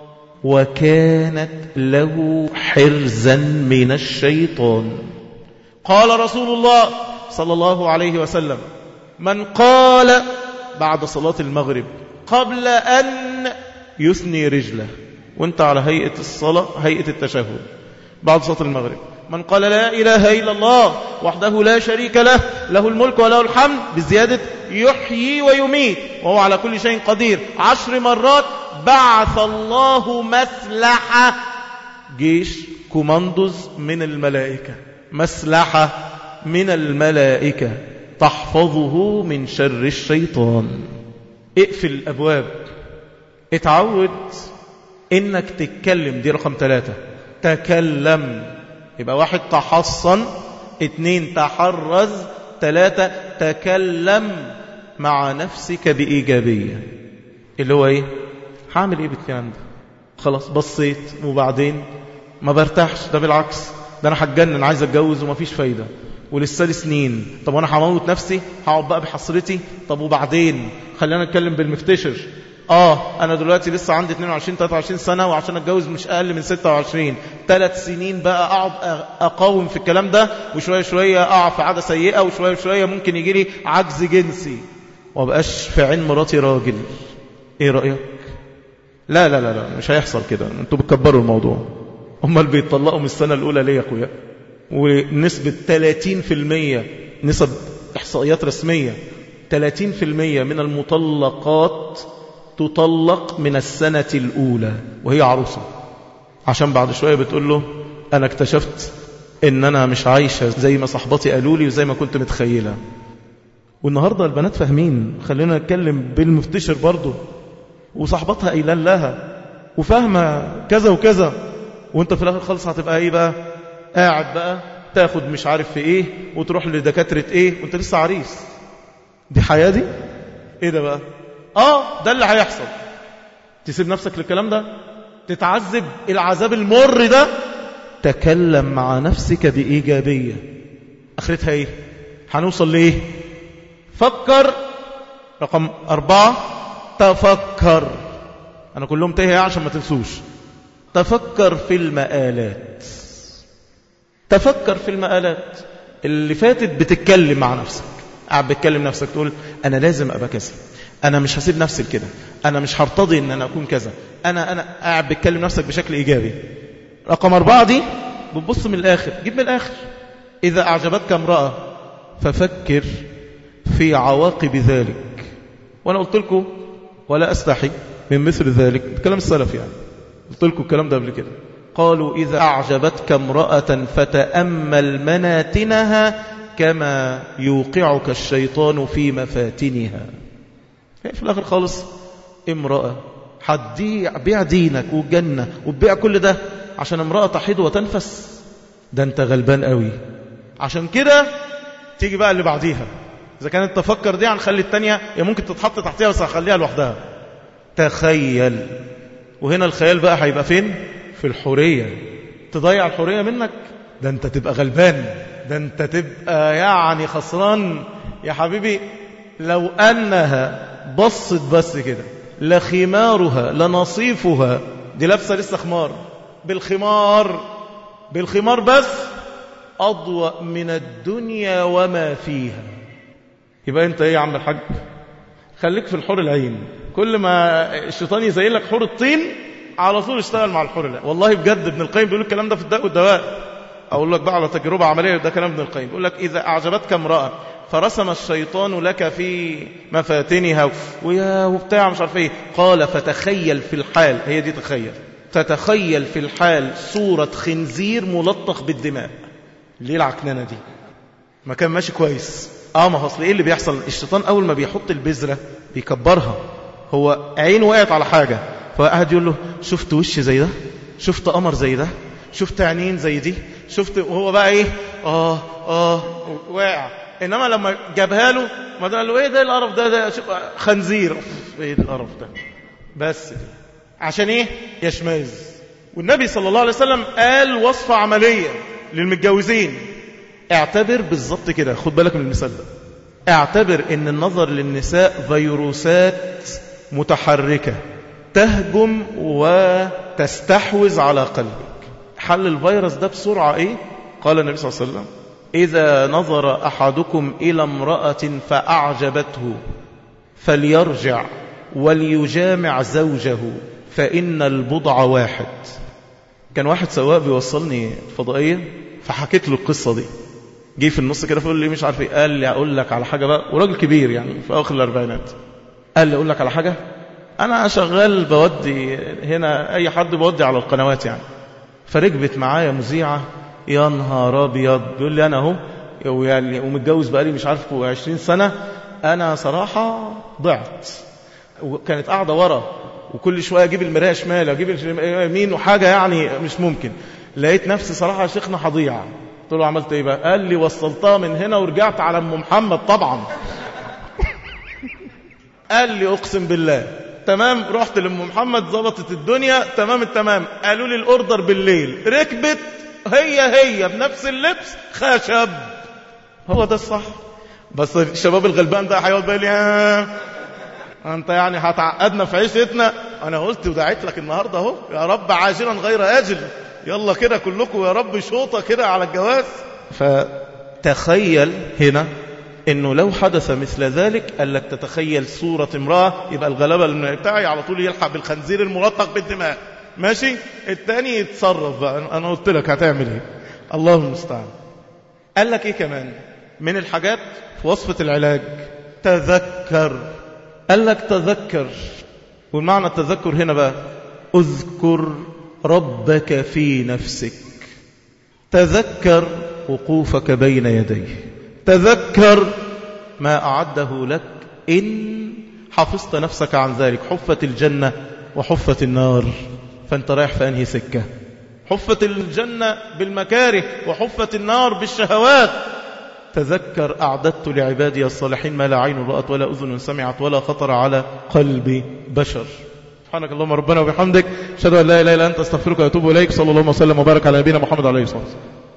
وكانت له حرزا من الشيطان قال رسول الله صلى الله عليه وسلم من قال بعد صلاة المغرب قبل أن يثني رجله وانت على هيئة الصلاة هيئة التشهد بعد صلاة المغرب من قال لا إله إلا الله وحده لا شريك له له الملك وله الحمد بزيادة يحيي ويميت وهو على كل شيء قدير عشر مرات بعث الله مسلحة جيش كوماندوز من الملائكة مسلحة من الملائكة تحفظه من شر الشيطان اقفل الأبواب اتعود انك تتكلم دي رقم ثلاثة تكلم يبقى واحد تحصن اتنين تحرز ثلاثة تكلم مع نفسك بإيجابية اللي هو ايه هعمل ايه بالكلام ده خلاص بصيت وبعدين ما برتاحش ده بالعكس ده انا هتجنن عايز اتجوز ومفيش فايدة ولسه لي سنين طب وانا هموت نفسي هقعد بقى بحسرتي طب وبعدين خلينا نتكلم بالمفتشر اه انا دلوقتي لسه عندي 22 23 سنه وعشان اتجوز مش اقل من 26 ثلاث سنين بقى اقعد اقاوم في الكلام ده وشويه شويه اقع في عاده سيئه وشويه شويه ممكن يجي لي عجز جنسي وابقاش في عين مراتي راجل ايه رايك لا لا لا لا مش هيحصل كده انتوا بتكبروا الموضوع امال بيتطلقوا من السنه الاولى ليه يا اخويا ونسبه 30% نسب احصائيات رسميه 30% من المطلقات تطلق من السنة الأولى وهي عروسة عشان بعد شوية بتقول له أنا اكتشفت إن أنا مش عايشة زي ما صحباتي قالوا لي وزي ما كنت متخيلة والنهاردة البنات فاهمين خلينا نتكلم بالمفتشر برضه وصحباتها قايله لها وفاهمة كذا وكذا وانت في الآخر خالص هتبقى ايه بقى قاعد بقى تاخد مش عارف في ايه وتروح لدكاترة ايه وانت لسه عريس دي حياة دي ايه ده بقى اه ده اللي هيحصل تسيب نفسك للكلام ده تتعذب العذاب المر ده تكلم مع نفسك بإيجابية أخرتها إيه هنوصل لإيه فكر رقم أربعة تفكر أنا كلهم تهي عشان ما تنسوش تفكر في المآلات تفكر في المآلات اللي فاتت بتتكلم مع نفسك قاعد بتكلم نفسك تقول أنا لازم أبقى كذا أنا مش هسيب نفسي لكده أنا مش هرتضي أن أنا أكون كذا أنا أنا قاعد بتكلم نفسك بشكل إيجابي رقم أربعة دي بتبص من الآخر جيب من الآخر إذا أعجبتك امرأة ففكر في عواقب ذلك وأنا قلت لكم ولا أستحي من مثل ذلك كلام السلف يعني قلت لكم الكلام ده قبل كده قالوا إذا أعجبتك امرأة فتأمل مناتنها كما يوقعك الشيطان في مفاتنها في الآخر خالص امرأة هتبيع بيع دينك والجنة وتبيع كل ده عشان امرأة تحيد وتنفس ده انت غلبان قوي عشان كده تيجي بقى اللي بعديها إذا كانت تفكر دي هنخلي التانية هي ممكن تتحط تحتها بس هخليها لوحدها تخيل وهنا الخيال بقى هيبقى فين في الحورية تضيع الحورية منك ده انت تبقى غلبان ده انت تبقى يعني خسران يا حبيبي لو أنها بصت بس كده لخمارها لنصيفها دي لابسة لسه خمار بالخمار بالخمار بس أضوأ من الدنيا وما فيها يبقى انت ايه يا عم الحاج خليك في الحور العين كل ما الشيطان يزين لك حور الطين على طول اشتغل مع الحور العين والله بجد ابن القيم بيقول الكلام ده في الداء والدواء اقول لك بقى على تجربه عمليه ده كلام ابن القيم بيقول لك اذا اعجبتك امراه فرسم الشيطان لك في مفاتنها ويا وبتاع مش عارف ايه قال فتخيل في الحال هي دي تخيل تتخيل في الحال صورة خنزير ملطخ بالدماء ليه العكنانة دي ما كان ماشي كويس اه ما هو اصل ايه اللي بيحصل الشيطان اول ما بيحط البذرة بيكبرها هو عينه وقعت على حاجة فقعد يقول له شفت وش زي ده شفت قمر زي ده شفت عينين زي دي شفت وهو بقى ايه اه اه واقع انما لما جابها له ما قال له ايه ده القرف ده ده خنزير ايه القرف ده بس دي. عشان ايه يشمئز والنبي صلى الله عليه وسلم قال وصفة عملية للمتجوزين اعتبر بالظبط كده خد بالك من المثال ده اعتبر ان النظر للنساء فيروسات متحركة تهجم وتستحوذ على قلبك حل الفيروس ده بسرعة ايه قال النبي صلى الله عليه وسلم إذا نظر أحدكم إلى امرأة فأعجبته فليرجع وليجامع زوجه فإن البضع واحد كان واحد سواق بيوصلني فضائية فحكيت له القصة دي جه في النص كده فقول لي مش عارف ايه قال لي اقول لك على حاجه بقى وراجل كبير يعني في اواخر الاربعينات قال لي اقول لك على حاجه انا شغال بودي هنا اي حد بودي على القنوات يعني فركبت معايا مذيعه يا نهار ابيض بيقول لي انا اهو ويعني ومتجوز بقالي مش عارف 20 سنه انا صراحه ضعت وكانت قاعده ورا وكل شويه اجيب المرايه شمال اجيب يمين وحاجه يعني مش ممكن لقيت نفسي صراحه يا شيخنا هضيع قلت له عملت ايه بقى قال لي وصلتها من هنا ورجعت على ام محمد طبعا قال لي اقسم بالله تمام رحت لام محمد ظبطت الدنيا تمام التمام قالوا لي الاوردر بالليل ركبت هي هي بنفس اللبس خشب هو ده الصح بس الشباب الغلبان ده هيقعد بقى لي انت يعني هتعقدنا في عيشتنا انا قلت ودعيت لك النهارده اهو يا رب عاجلا غير اجل يلا كده كلكم يا رب شوطه كده على الجواز فتخيل هنا انه لو حدث مثل ذلك قال لك تتخيل صورة امرأة يبقى الغلبة بتاعي على طول يلحق بالخنزير الملطق بالدماء ماشي التاني يتصرف بقى انا قلت لك هتعمل ايه الله المستعان قال لك ايه كمان من الحاجات في وصفة العلاج تذكر قال لك تذكر والمعنى التذكر هنا بقى اذكر ربك في نفسك تذكر وقوفك بين يديه تذكر ما أعده لك إن حفظت نفسك عن ذلك حفت الجنة وحفت النار فأنت رايح في أنهي سكة حفت الجنة بالمكاره وحفت النار بالشهوات تذكر أعددت لعبادي الصالحين ما لا عين رأت ولا أذن سمعت ولا خطر على قلب بشر سبحانك اللهم ربنا وبحمدك اشهد ان لا اله الا انت استغفرك واتوب اليك صلى الله وسلم وبارك على نبينا محمد عليه الصلاه والسلام